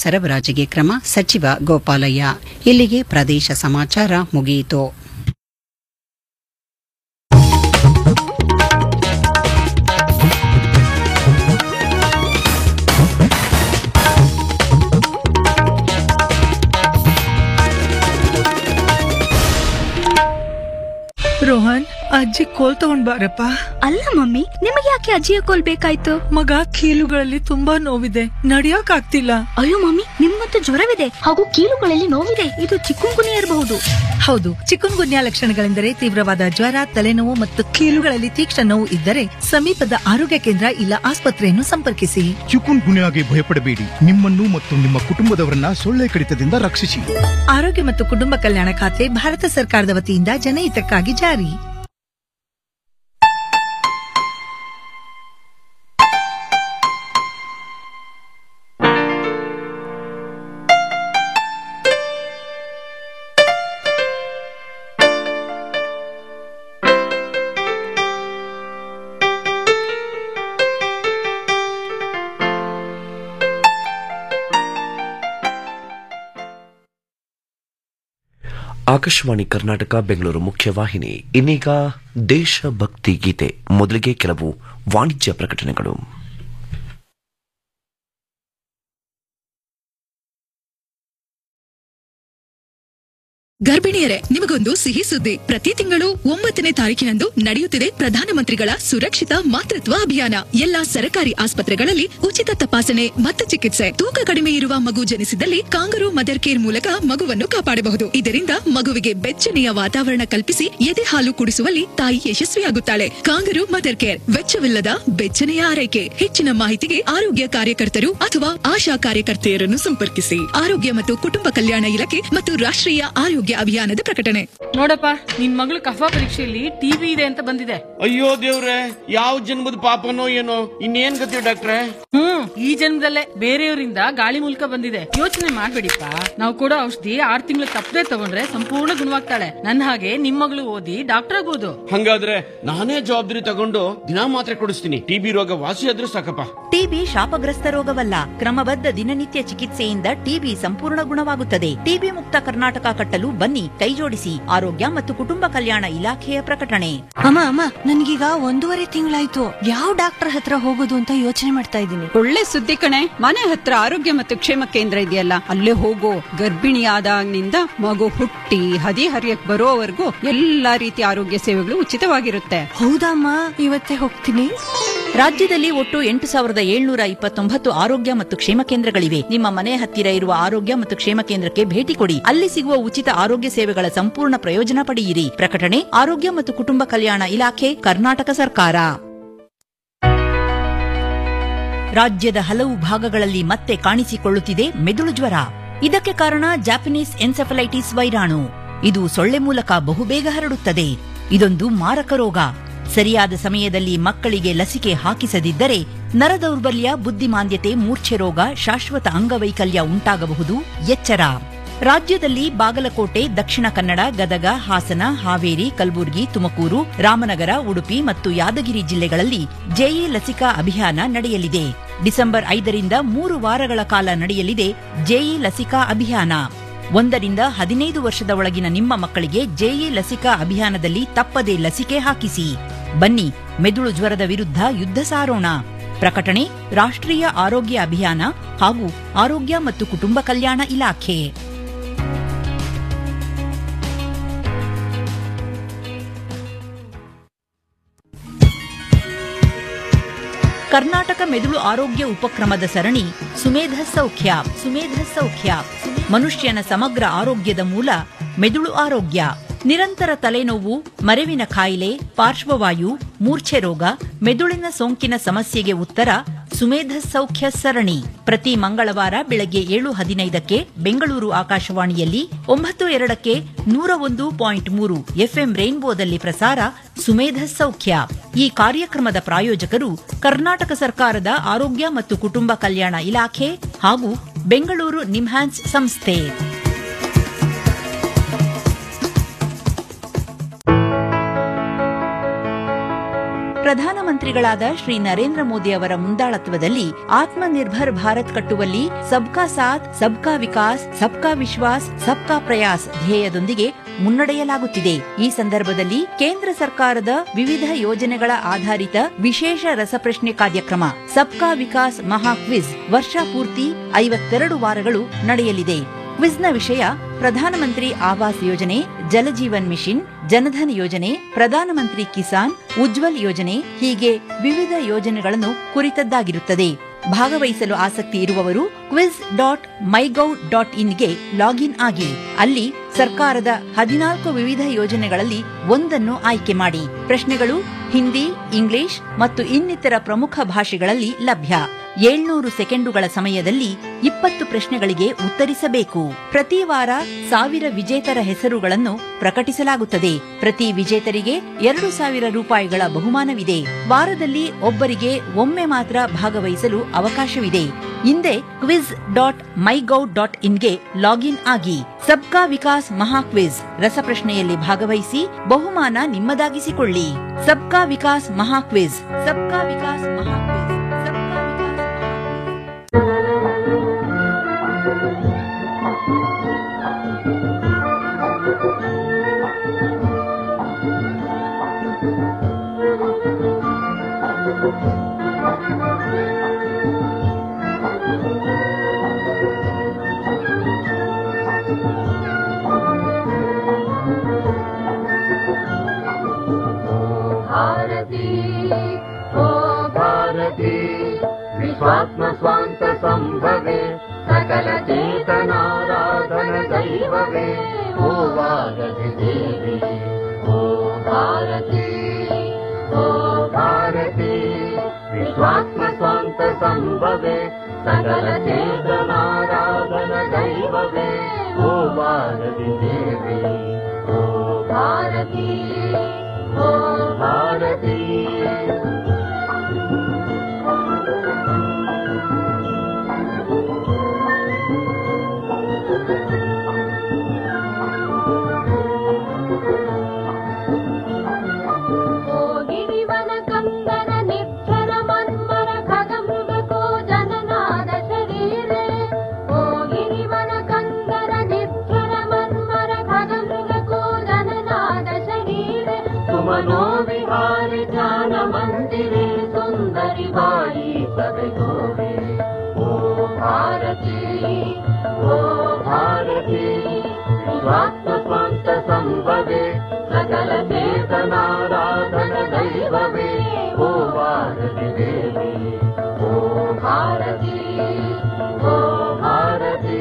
ಸರಬರಾಜಿಗೆ ಕ್ರಮ ಸಚಿವ ಗೋಪಾಲಯ್ಯ ಇಲ್ಲಿಗೆ ಪ್ರದೇಶ ಸಮಾಚಾರ ಮುಗಿಯಿತು ರೋಹನ್ ಅಜ್ಜಿ ಕೋಲ್ ತಗೊಂಡ್ ಬಾರಪ್ಪ ಅಲ್ಲ ಮಮ್ಮಿ ನಿಮಗೆ ಯಾಕೆ ಅಜ್ಜಿಯ ಕೋಲ್ ಬೇಕಾಯ್ತು ಮಗ ಕೀಲುಗಳಲ್ಲಿ ತುಂಬಾ ನೋವಿದೆ ನಡಿಯಕ್ ಆಗ್ತಿಲ್ಲ ಅಯ್ಯೋ ಮಮ್ಮಿ ನಿಮ್ಗಂತೂ ಜ್ವರವಿದೆ ಹಾಗೂ ಕೀಲುಗಳಲ್ಲಿ ನೋವಿದೆ ಇದು ಚಿಕ್ಕುಂಗುನಿ ಇರಬಹುದು ಹೌದು ಚಿಕನ್ ಗುನ್ಯಾ ಲಕ್ಷಣಗಳೆಂದರೆ ತೀವ್ರವಾದ ಜ್ವರ ತಲೆನೋವು ಮತ್ತು ಕೀಲುಗಳಲ್ಲಿ ತೀಕ್ಷ್ಣ ನೋವು ಇದ್ದರೆ ಸಮೀಪದ ಆರೋಗ್ಯ ಕೇಂದ್ರ ಇಲ್ಲ ಆಸ್ಪತ್ರೆಯನ್ನು ಸಂಪರ್ಕಿಸಿ ಚಿಕುನ್ ಗುನ್ಯಾಗೆ ಭಯಪಡಬೇಡಿ ನಿಮ್ಮನ್ನು ಮತ್ತು ನಿಮ್ಮ ಕುಟುಂಬದವರನ್ನ ಸೊಳ್ಳೆ ಕಡಿತದಿಂದ ರಕ್ಷಿಸಿ ಆರೋಗ್ಯ ಮತ್ತು ಕುಟುಂಬ ಕಲ್ಯಾಣ ಖಾತೆ ಭಾರತ ಸರ್ಕಾರದ ವತಿಯಿಂದ ಜನಹಿತಕ್ಕಾಗಿ ಜಾರಿ ಆಕಾಶವಾಣಿ ಕರ್ನಾಟಕ ಬೆಂಗಳೂರು ಮುಖ್ಯವಾಹಿನಿ ಇನ್ನೀಗ ದೇಶಭಕ್ತಿ ಗೀತೆ ಮೊದಲಿಗೆ ಕೆಲವು ವಾಣಿಜ್ಯ ಪ್ರಕಟಣೆಗಳು ಗರ್ಭಿಣಿಯರೇ ನಿಮಗೊಂದು ಸಿಹಿ ಸುದ್ದಿ ಪ್ರತಿ ತಿಂಗಳು ಒಂಬತ್ತನೇ ತಾರೀಕಿನಂದು ನಡೆಯುತ್ತಿದೆ ಪ್ರಧಾನಮಂತ್ರಿಗಳ ಸುರಕ್ಷಿತ ಮಾತೃತ್ವ ಅಭಿಯಾನ ಎಲ್ಲಾ ಸರ್ಕಾರಿ ಆಸ್ಪತ್ರೆಗಳಲ್ಲಿ ಉಚಿತ ತಪಾಸಣೆ ಮತ್ತು ಚಿಕಿತ್ಸೆ ತೂಕ ಕಡಿಮೆ ಇರುವ ಮಗು ಜನಿಸಿದಲ್ಲಿ ಕಾಂಗರು ಮದರ್ ಕೇರ್ ಮೂಲಕ ಮಗುವನ್ನು ಕಾಪಾಡಬಹುದು ಇದರಿಂದ ಮಗುವಿಗೆ ಬೆಚ್ಚನೆಯ ವಾತಾವರಣ ಕಲ್ಪಿಸಿ ಎದೆ ಹಾಲು ಕುಡಿಸುವಲ್ಲಿ ತಾಯಿ ಯಶಸ್ವಿಯಾಗುತ್ತಾಳೆ ಕಾಂಗರು ಮದರ್ ಕೇರ್ ವೆಚ್ಚವಿಲ್ಲದ ಬೆಚ್ಚನೆಯ ಆರೈಕೆ ಹೆಚ್ಚಿನ ಮಾಹಿತಿಗೆ ಆರೋಗ್ಯ ಕಾರ್ಯಕರ್ತರು ಅಥವಾ ಆಶಾ ಕಾರ್ಯಕರ್ತೆಯರನ್ನು ಸಂಪರ್ಕಿಸಿ ಆರೋಗ್ಯ ಮತ್ತು ಕುಟುಂಬ ಕಲ್ಯಾಣ ಇಲಾಖೆ ಮತ್ತು ರಾಷ್ಟ್ರೀಯ ಆರೋಗ್ಯ ಅಭಿಯಾನದ ಪ್ರಕಟಣೆ ನೋಡಪ್ಪ ನಿನ್ ಮಗಳು ಕಫ ಪರೀಕ್ಷೆಯಲ್ಲಿ ಟಿವಿ ಇದೆ ಅಂತ ಬಂದಿದೆ ಅಯ್ಯೋ ದೇವ್ರೆ ಯಾವ ಜನ್ಮದ ಪಾಪನೋ ಏನೋ ಇನ್ನೇನ್ ಗತಿ ಡಾಕ್ಟ್ರೆ ಹ್ಮ್ ಈ ಜನ್ಮದಲ್ಲೇ ಬೇರೆಯವರಿಂದ ಗಾಳಿ ಮೂಲಕ ಬಂದಿದೆ ಯೋಚನೆ ಮಾಡ್ಬೇಡಿಪ್ಪ ನಾವು ಕೊಡೋ ಔಷಧಿ ಆರ್ ತಿಂಗಳು ತಪ್ಪದೆ ತಗೊಂಡ್ರೆ ಸಂಪೂರ್ಣ ಗುಣವಾಗ್ತಾಳೆ ನನ್ನ ಹಾಗೆ ನಿಮ್ ಮಗಳು ಓದಿ ಡಾಕ್ಟರ್ ಆಗೋದು ಹಂಗಾದ್ರೆ ನಾನೇ ಜವಾಬ್ದಾರಿ ತಗೊಂಡು ದಿನಾ ಮಾತ್ರೆ ಕೊಡಿಸ್ತೀನಿ ಟಿಬಿ ರೋಗ ವಾಸಿ ಆದ್ರೂ ಸಾಕಪ್ಪ ಟಿಬಿ ಶಾಪಗ್ರಸ್ತ ರೋಗವಲ್ಲ ಕ್ರಮಬದ್ಧ ದಿನನಿತ್ಯ ಚಿಕಿತ್ಸೆಯಿಂದ ಟಿಬಿ ಸಂಪೂರ್ಣ ಗುಣವಾಗುತ್ತದೆ ಟಿಬಿ ಮುಕ್ತ ಕರ್ನಾಟಕ ಕಟ್ಟಲು ಬನ್ನಿ ಕೈಜೋಡಿಸಿ ಆರೋಗ್ಯ ಮತ್ತು ಕುಟುಂಬ ಕಲ್ಯಾಣ ಇಲಾಖೆಯ ಪ್ರಕಟಣೆ ಅಮ್ಮ ಅಮ್ಮ ನನ್ಗೀಗ ಒಂದೂವರೆ ತಿಂಗಳಾಯ್ತು ಯಾವ ಡಾಕ್ಟರ್ ಹತ್ರ ಹೋಗೋದು ಅಂತ ಯೋಚನೆ ಮಾಡ್ತಾ ಇದ್ದೀನಿ ಒಳ್ಳೆ ಸುದ್ದಿ ಕಣೆ ಮನೆ ಹತ್ರ ಆರೋಗ್ಯ ಮತ್ತು ಕ್ಷೇಮ ಕೇಂದ್ರ ಇದೆಯಲ್ಲ ಅಲ್ಲೇ ಹೋಗೋ ಗರ್ಭಿಣಿ ಆದಾಗಿನಿಂದ ಮಗು ಹುಟ್ಟಿ ಹದಿ ಹರಿಯಕ್ ಬರೋವರೆಗೂ ಎಲ್ಲಾ ರೀತಿಯ ಆರೋಗ್ಯ ಸೇವೆಗಳು ಉಚಿತವಾಗಿರುತ್ತೆ ಹೌದಮ್ಮ ಇವತ್ತೇ ಹೋಗ್ತೀನಿ ರಾಜ್ಯದಲ್ಲಿ ಒಟ್ಟು ಎಂಟು ಸಾವಿರದ ಏಳ್ನೂರ ಇಪ್ಪತ್ತೊಂಬತ್ತು ಆರೋಗ್ಯ ಮತ್ತು ಕ್ಷೇಮ ಕೇಂದ್ರಗಳಿವೆ ನಿಮ್ಮ ಮನೆ ಹತ್ತಿರ ಇರುವ ಆರೋಗ್ಯ ಮತ್ತು ಕ್ಷೇಮ ಕೇಂದ್ರಕ್ಕೆ ಭೇಟಿ ಕೊಡಿ ಅಲ್ಲಿ ಸಿಗುವ ಉಚಿತ ಆರೋಗ್ಯ ಸೇವೆಗಳ ಸಂಪೂರ್ಣ ಪ್ರಯೋಜನ ಪಡೆಯಿರಿ ಪ್ರಕಟಣೆ ಆರೋಗ್ಯ ಮತ್ತು ಕುಟುಂಬ ಕಲ್ಯಾಣ ಇಲಾಖೆ ಕರ್ನಾಟಕ ಸರ್ಕಾರ ರಾಜ್ಯದ ಹಲವು ಭಾಗಗಳಲ್ಲಿ ಮತ್ತೆ ಕಾಣಿಸಿಕೊಳ್ಳುತ್ತಿದೆ ಮೆದುಳು ಜ್ವರ ಇದಕ್ಕೆ ಕಾರಣ ಜಾಪನೀಸ್ ಎನ್ಸೆಫಲೈಟಿಸ್ ವೈರಾಣು ಇದು ಸೊಳ್ಳೆ ಮೂಲಕ ಬಹುಬೇಗ ಹರಡುತ್ತದೆ ಇದೊಂದು ಮಾರಕ ರೋಗ ಸರಿಯಾದ ಸಮಯದಲ್ಲಿ ಮಕ್ಕಳಿಗೆ ಲಸಿಕೆ ಹಾಕಿಸದಿದ್ದರೆ ನರದೌರ್ಬಲ್ಯ ಬುದ್ಧಿಮಾಂದ್ಯತೆ ಮೂರ್ಛೆ ರೋಗ ಶಾಶ್ವತ ಅಂಗವೈಕಲ್ಯ ಉಂಟಾಗಬಹುದು ಎಚ್ಚರ ರಾಜ್ಯದಲ್ಲಿ ಬಾಗಲಕೋಟೆ ದಕ್ಷಿಣ ಕನ್ನಡ ಗದಗ ಹಾಸನ ಹಾವೇರಿ ಕಲಬುರಗಿ ತುಮಕೂರು ರಾಮನಗರ ಉಡುಪಿ ಮತ್ತು ಯಾದಗಿರಿ ಜಿಲ್ಲೆಗಳಲ್ಲಿ ಜೆಇ ಲಸಿಕಾ ಅಭಿಯಾನ ನಡೆಯಲಿದೆ ಡಿಸೆಂಬರ್ ಐದರಿಂದ ಮೂರು ವಾರಗಳ ಕಾಲ ನಡೆಯಲಿದೆ ಜೆಇ ಲಸಿಕಾ ಅಭಿಯಾನ ಒಂದರಿಂದ ಹದಿನೈದು ವರ್ಷದ ಒಳಗಿನ ನಿಮ್ಮ ಮಕ್ಕಳಿಗೆ ಜೆಇ ಲಸಿಕಾ ಅಭಿಯಾನದಲ್ಲಿ ತಪ್ಪದೇ ಲಸಿಕೆ ಹಾಕಿಸಿ ಬನ್ನಿ ಮೆದುಳು ಜ್ವರದ ವಿರುದ್ಧ ಯುದ್ಧ ಸಾರೋಣ ಪ್ರಕಟಣೆ ರಾಷ್ಟ್ರೀಯ ಆರೋಗ್ಯ ಅಭಿಯಾನ ಹಾಗೂ ಆರೋಗ್ಯ ಮತ್ತು ಕುಟುಂಬ ಕಲ್ಯಾಣ ಇಲಾಖೆ ಕರ್ನಾಟಕ ಮೆದುಳು ಆರೋಗ್ಯ ಉಪಕ್ರಮದ ಸರಣಿ ಸುಮೇಧ ಸೌಖ್ಯ ಸುಮೇಧ ಸೌಖ್ಯ ಮನುಷ್ಯನ ಸಮಗ್ರ ಆರೋಗ್ಯದ ಮೂಲ ಮೆದುಳು ಆರೋಗ್ಯ ನಿರಂತರ ತಲೆನೋವು ಮರೆವಿನ ಕಾಯಿಲೆ ಪಾರ್ಶ್ವವಾಯು ಮೂರ್ಛೆ ರೋಗ ಮೆದುಳಿನ ಸೋಂಕಿನ ಸಮಸ್ಯೆಗೆ ಉತ್ತರ ಸುಮೇಧ ಸೌಖ್ಯ ಸರಣಿ ಪ್ರತಿ ಮಂಗಳವಾರ ಬೆಳಗ್ಗೆ ಏಳು ಹದಿನೈದಕ್ಕೆ ಬೆಂಗಳೂರು ಆಕಾಶವಾಣಿಯಲ್ಲಿ ಒಂಬತ್ತು ಎರಡಕ್ಕೆ ನೂರ ಒಂದು ಪಾಯಿಂಟ್ ಮೂರು ಎಫ್ಎಂ ರೈನ್ಬೋದಲ್ಲಿ ಪ್ರಸಾರ ಸುಮೇಧ ಸೌಖ್ಯ ಈ ಕಾರ್ಯಕ್ರಮದ ಪ್ರಾಯೋಜಕರು ಕರ್ನಾಟಕ ಸರ್ಕಾರದ ಆರೋಗ್ಯ ಮತ್ತು ಕುಟುಂಬ ಕಲ್ಯಾಣ ಇಲಾಖೆ ಹಾಗೂ ಬೆಂಗಳೂರು ನಿಮ್ಹಾನ್ಸ್ ಸಂಸ್ಥೆ ಪ್ರಧಾನಮಂತ್ರಿಗಳಾದ ಶ್ರೀ ನರೇಂದ್ರ ಮೋದಿ ಅವರ ಮುಂದಾಳತ್ವದಲ್ಲಿ ಆತ್ಮನಿರ್ಭರ್ ಭಾರತ್ ಕಟ್ಟುವಲ್ಲಿ ಸಬ್ಕಾ ಸಾಥ್ ಸಬ್ಕಾ ವಿಕಾಸ್ ಸಬ್ಕಾ ವಿಶ್ವಾಸ್ ಸಬ್ಕಾ ಪ್ರಯಾಸ್ ಧ್ಯೇಯದೊಂದಿಗೆ ಮುನ್ನಡೆಯಲಾಗುತ್ತಿದೆ ಈ ಸಂದರ್ಭದಲ್ಲಿ ಕೇಂದ್ರ ಸರ್ಕಾರದ ವಿವಿಧ ಯೋಜನೆಗಳ ಆಧಾರಿತ ವಿಶೇಷ ರಸಪ್ರಶ್ನೆ ಕಾರ್ಯಕ್ರಮ ಸಬ್ಕಾ ವಿಕಾಸ್ ಮಹಾ ಕ್ವಿಜ್ ವರ್ಷಪೂರ್ತಿ ಐವತ್ತೆರಡು ವಾರಗಳು ನಡೆಯಲಿದೆ ಕ್ವಿಜ್ನ ವಿಷಯ ಪ್ರಧಾನಮಂತ್ರಿ ಆವಾಸ್ ಯೋಜನೆ ಜಲಜೀವನ್ ಮಿಷನ್ ಜನಧನ್ ಯೋಜನೆ ಪ್ರಧಾನಮಂತ್ರಿ ಕಿಸಾನ್ ಉಜ್ವಲ್ ಯೋಜನೆ ಹೀಗೆ ವಿವಿಧ ಯೋಜನೆಗಳನ್ನು ಕುರಿತದ್ದಾಗಿರುತ್ತದೆ ಭಾಗವಹಿಸಲು ಆಸಕ್ತಿ ಇರುವವರು ಕ್ವಿಜ್ ಡಾಟ್ ಮೈಗೌ ಡಾಟ್ ಇನ್ಗೆ ಲಾಗಿನ್ ಆಗಿ ಅಲ್ಲಿ ಸರ್ಕಾರದ ಹದಿನಾಲ್ಕು ವಿವಿಧ ಯೋಜನೆಗಳಲ್ಲಿ ಒಂದನ್ನು ಆಯ್ಕೆ ಮಾಡಿ ಪ್ರಶ್ನೆಗಳು ಹಿಂದಿ ಇಂಗ್ಲಿಷ್ ಮತ್ತು ಇನ್ನಿತರ ಪ್ರಮುಖ ಭಾಷೆಗಳಲ್ಲಿ ಲಭ್ಯ ಏಳ್ನೂರು ಸೆಕೆಂಡುಗಳ ಸಮಯದಲ್ಲಿ ಇಪ್ಪತ್ತು ಪ್ರಶ್ನೆಗಳಿಗೆ ಉತ್ತರಿಸಬೇಕು ಪ್ರತಿ ವಾರ ಸಾವಿರ ವಿಜೇತರ ಹೆಸರುಗಳನ್ನು ಪ್ರಕಟಿಸಲಾಗುತ್ತದೆ ಪ್ರತಿ ವಿಜೇತರಿಗೆ ಎರಡು ಸಾವಿರ ರೂಪಾಯಿಗಳ ಬಹುಮಾನವಿದೆ ವಾರದಲ್ಲಿ ಒಬ್ಬರಿಗೆ ಒಮ್ಮೆ ಮಾತ್ರ ಭಾಗವಹಿಸಲು ಅವಕಾಶವಿದೆ ಹಿಂದೆ ಕ್ವಿಜ್ ಡಾಟ್ ಮೈಗೌ ಡಾಟ್ ಇನ್ಗೆ ಲಾಗಿನ್ ಆಗಿ ಸಬ್ಕಾ ವಿಕಾಸ್ ಮಹಾ ಕ್ವಿಜ್ ರಸಪ್ರಶ್ನೆಯಲ್ಲಿ ಭಾಗವಹಿಸಿ ಬಹುಮಾನ ನಿಮ್ಮದಾಗಿಸಿಕೊಳ್ಳಿ ಸಬ್ಕಾ ವಿಕಾಸ್ ಮಹಾ ಕ್ವಿಜ್ ಸಬ್ಕಾ ವಿಕಾಸ್ ಮಹಾ ಕ್ವಿಜ್ भारती ओ भारती विश्वात्म स्वान्त सम्भवे सकल चेतनाराधन दैववे ओ भारति देवी ओ भारती ओ भारती विश्वात्म स्वान्त सम्भवे सकल चेतनाराधन दैववे ओ भारति देवी ओ भारती ओ भारती ओ गिरिवन कन्दर निक्षर मन्मर खगमृगको जननाद शरीरे ओ गिरिवन कन्दर निक्षर मन्मर खगमृगको जननाद शरीरे सुमनो विहारि ज्ञान मन्दिरे सुन्दरि बाई सबै गोवे ओ भारती ओ भारती विश्वात्म स्वान्त सम्भवे सकल चेतनाराधन दैववे ओ भारति देवी ओ भारती ओ भारती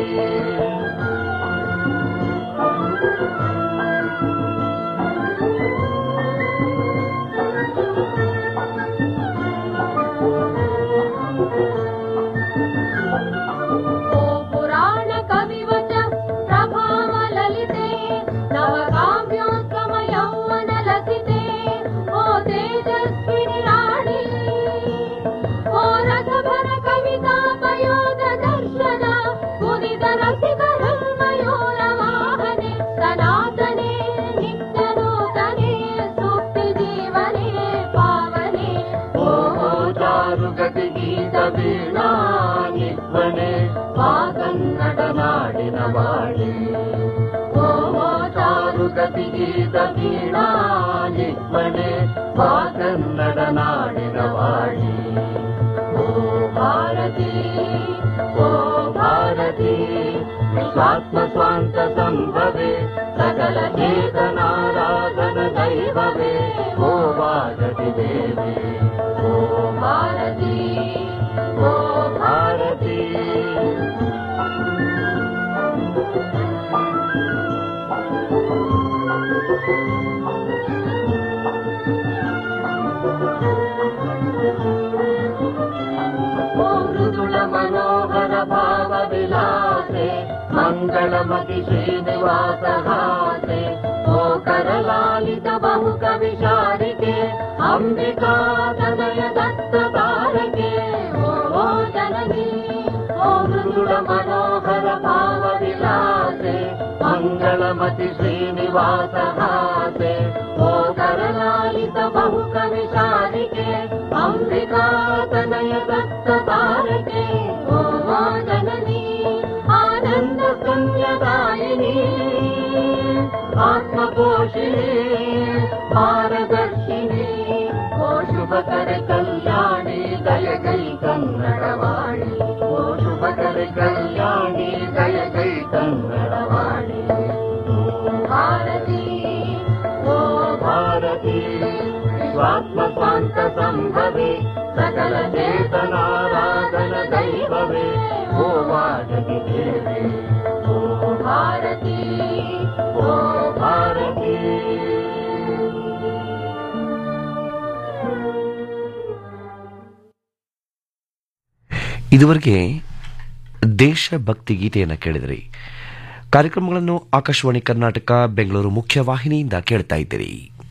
ओ पुराण कविवच प्रभाव ललिते नवकाव्योत्तम यौवन लसिते ओ तेजस्विनि राणि ओ रसभर कविता पयोद दर्शन उदित रसिक हृन्मयोर वाहने सनातने नित्यनूतने सुप्ति जीवने पावने ओ चारु गति गीत ವೀಣಾ ನಿತ್ವನೆ ಆ ಕನ್ನಡ ನಾಡಿನ ಬಾಡಿ ಓ ಚಾರು ಗತಿ ಗೀತ ವೀಣಾ ನಿತ್ವನೆ ಆ ಕನ್ನಡ ನಾಡಿನ ಬಾಡಿ ಓ ಭಾರತಿ ಓ ಭಾರತಿ ವಿಶ್ವಾತ್ಮ ಸ್ವಾಂತ ಸಂಭವೆ ಸಕಲ ಚೇತನಾರಾಧನ ದೈವವೇ ಓ ಭಾರತಿ ದೇವಿ ಓ ಭಾರತಿ ಓ ಭಾರತಿ ಓ ಮೃದುಳ ಮನೋಹರ ಭಾವ ವಿಲಾಸೆ ಮಂಗಳಮತಿ ಶ್ರೀನಿವಾಸ ಹಾಸೆ ಓ ಕರಲಾಲಿತ ಬಹು ಕವಿ ಶಾರಿಕೆ ಅಂಬಿಕಾ ತನಯ ದತ್ತ ತಾರಕೆ ಓ ಓ ಜನನಿ ಓ ಮೃದುಳ ಮನೋಹರ ಭಾವ ವಿಲಾಸೆ ಮಂಗಳಮತಿ ಶ್ರೀನಿವಾಸ ಹಾಸೆ ಓ ಕರಲಾಲಿತ ಬಹು ಕವಿ ಶಾರಿಕೆ ತನಯ ದತ್ತ ತಾರಕೆ ಓ ಮಾ ಜನನಿ ಆನಂದ ಸಂಯದಾಯಿನಿ ಆತ್ಮಪೋಷಿಣಿ ಪಾರದರ್ಶಿನಿ ಓ ಶುಭಕರ ಕಲ್ಯಾಣಿ ದಯ ಗೈ ಕನ್ನಡವಾಣಿ ಓ ಶುಭಕರ ಕಲ್ಯಾಣಿ ದಯ ಗೈ ಕನ್ನಡವಾಣಿ ಓ ಭಾರತಿ ಓ ಭಾರತಿ ವಿಶ್ವಾತ್ಮ ಸ್ವಾಂತ ಸಂಭವಿ ಸಕಲ ಚೇತನಾರಾಧನ ದೈವವೇ ಓ ವಾಜಗಿ ದೇವಿ ಓ ಭಾರತಿ ಓ ಭಾರತಿ ಇದುವರೆಗೆ ದೇಶಭಕ್ತಿ ಗೀತೆಯನ್ನು ಕೇಳಿದಿರಿ ಕಾರ್ಯಕ್ರಮಗಳನ್ನು ಆಕಾಶವಾಣಿ ಕರ್ನಾಟಕ ಬೆಂಗಳೂರು ಮುಖ್ಯವಾಹಿನಿಯಿಂದ ಕೇಳ್ತಾ ಇದ್ದೀರಿ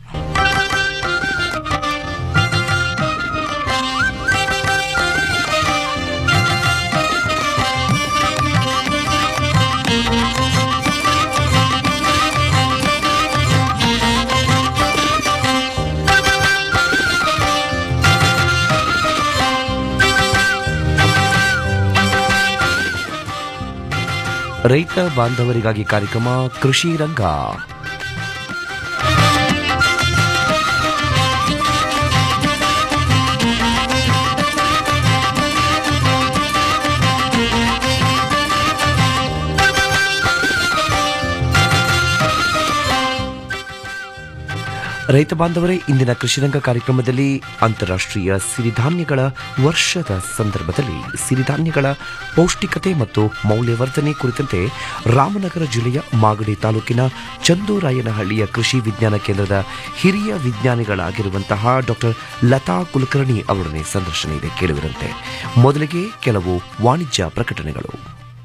ರೈತ ಬಾಂಧವರಿಗಾಗಿ ಕಾರ್ಯಕ್ರಮ ಕೃಷಿ ರಂಗ ರೈತ ಬಾಂಧವರೇ ಇಂದಿನ ಕೃಷಿರಂಗ ಕಾರ್ಯಕ್ರಮದಲ್ಲಿ ಅಂತಾರಾಷ್ಟ್ರೀಯ ಸಿರಿಧಾನ್ಯಗಳ ವರ್ಷದ ಸಂದರ್ಭದಲ್ಲಿ ಸಿರಿಧಾನ್ಯಗಳ ಪೌಷ್ಟಿಕತೆ ಮತ್ತು ಮೌಲ್ಯವರ್ಧನೆ ಕುರಿತಂತೆ ರಾಮನಗರ ಜಿಲ್ಲೆಯ ಮಾಗಡಿ ತಾಲೂಕಿನ ಚಂದೂರಾಯನಹಳ್ಳಿಯ ಕೃಷಿ ವಿಜ್ಞಾನ ಕೇಂದ್ರದ ಹಿರಿಯ ವಿಜ್ಞಾನಿಗಳಾಗಿರುವಂತಹ ಡಾಕ್ಟರ್ ಲತಾ ಕುಲಕರ್ಣಿ ಅವರೊಡನೆ ಸಂದರ್ಶನ ಇದೆ ಕೇಳುವಿರಂತೆ ಮೊದಲಿಗೆ ಕೆಲವು ವಾಣಿಜ್ಯ ಪ್ರಕಟಣೆಗಳು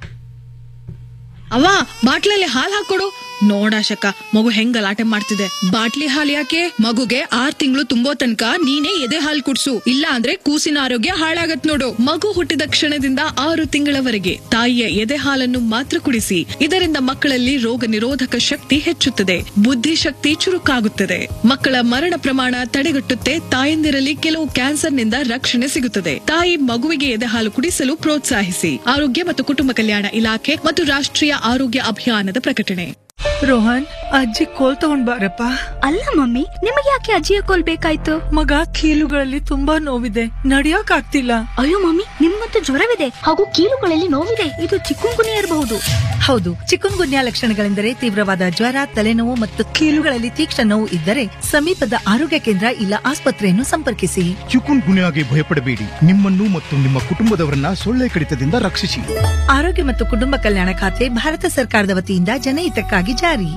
ಅವ್ವ ಬಾಟ್ಲಲ್ಲಿ ಹಾಲ್ ಹಾಕೊಡು ನೋಡಾಶಕ ಮಗು ಹೆಂಗ್ ಗಲಾಟೆ ಮಾಡ್ತಿದೆ ಬಾಟ್ಲಿ ಹಾಲ್ ಯಾಕೆ ಮಗುಗೆ ಆರ್ ತಿಂಗಳು ತುಂಬೋ ತನಕ ನೀನೇ ಎದೆ ಹಾಲ್ ಕುಡ್ಸು ಇಲ್ಲ ಅಂದ್ರೆ ಕೂಸಿನ ಆರೋಗ್ಯ ಹಾಳಾಗತ್ ನೋಡು ಮಗು ಹುಟ್ಟಿದ ಕ್ಷಣದಿಂದ ಆರು ತಿಂಗಳವರೆಗೆ ತಾಯಿಯ ಎದೆ ಹಾಲನ್ನು ಮಾತ್ರ ಕುಡಿಸಿ ಇದರಿಂದ ಮಕ್ಕಳಲ್ಲಿ ರೋಗ ನಿರೋಧಕ ಶಕ್ತಿ ಹೆಚ್ಚುತ್ತದೆ ಬುದ್ಧಿಶಕ್ತಿ ಚುರುಕಾಗುತ್ತದೆ ಮಕ್ಕಳ ಮರಣ ಪ್ರಮಾಣ ತಡೆಗಟ್ಟುತ್ತೆ ತಾಯಂದಿರಲ್ಲಿ ಕೆಲವು ಕ್ಯಾನ್ಸರ್ನಿಂದ ರಕ್ಷಣೆ ಸಿಗುತ್ತದೆ ತಾಯಿ ಮಗುವಿಗೆ ಎದೆ ಹಾಲು ಕುಡಿಸಲು ಪ್ರೋತ್ಸಾಹಿಸಿ ಆರೋಗ್ಯ ಮತ್ತು ಕುಟುಂಬ ಕಲ್ಯಾಣ ಇಲಾಖೆ ಮತ್ತು ರಾಷ್ಟ್ರೀಯ ಆರೋಗ್ಯ ಅಭಿಯಾನದ ಪ್ರಕಟಣೆ ರೋಹನ್ ಅಜ್ಜಿ ಕೋಲ್ ತಗೊಂಡ್ ಬಾರಪ್ಪ ಅಲ್ಲ ಮಮ್ಮಿ ನಿಮಗೆ ಯಾಕೆ ಅಜ್ಜಿಯ ಕೋಲ್ ಬೇಕಾಯ್ತು ಮಗ ಕೀಲುಗಳಲ್ಲಿ ತುಂಬಾ ನೋವಿದೆ ನಡಿಯಕ್ ಆಗ್ತಿಲ್ಲ ಅಯ್ಯೋ ಮಮ್ಮಿ ನಿಮ್ಮಂತೂ ಜ್ವರವಿದೆ ಹಾಗೂ ಕೀಲುಗಳಲ್ಲಿ ನೋವಿದೆ ಇದು ಚಿಕ್ಕುಂಗುನಿ ಇರಬಹುದು ಹೌದು ಚಿಕನ್ ಗುನ್ಯಾ ಲಕ್ಷಣಗಳೆಂದರೆ ತೀವ್ರವಾದ ಜ್ವರ ತಲೆನೋವು ಮತ್ತು ಕೀಲುಗಳಲ್ಲಿ ತೀಕ್ಷ್ಣ ನೋವು ಇದ್ದರೆ ಸಮೀಪದ ಆರೋಗ್ಯ ಕೇಂದ್ರ ಇಲ್ಲ ಆಸ್ಪತ್ರೆಯನ್ನು ಸಂಪರ್ಕಿಸಿ ಚಿಕುನ್ ಗುನ್ಯಾಗೆ ಭಯಪಡಬೇಡಿ ನಿಮ್ಮನ್ನು ಮತ್ತು ನಿಮ್ಮ ಕುಟುಂಬದವರನ್ನ ಸೊಳ್ಳೆ ಕಡಿತದಿಂದ ರಕ್ಷಿಸಿ ಆರೋಗ್ಯ ಮತ್ತು ಕುಟುಂಬ ಕಲ್ಯಾಣ ಖಾತೆ ಭಾರತ ಸರ್ಕಾರದ ವತಿಯಿಂದ ಜನಹಿತಕ್ಕಾಗಿ ಜಾರಿ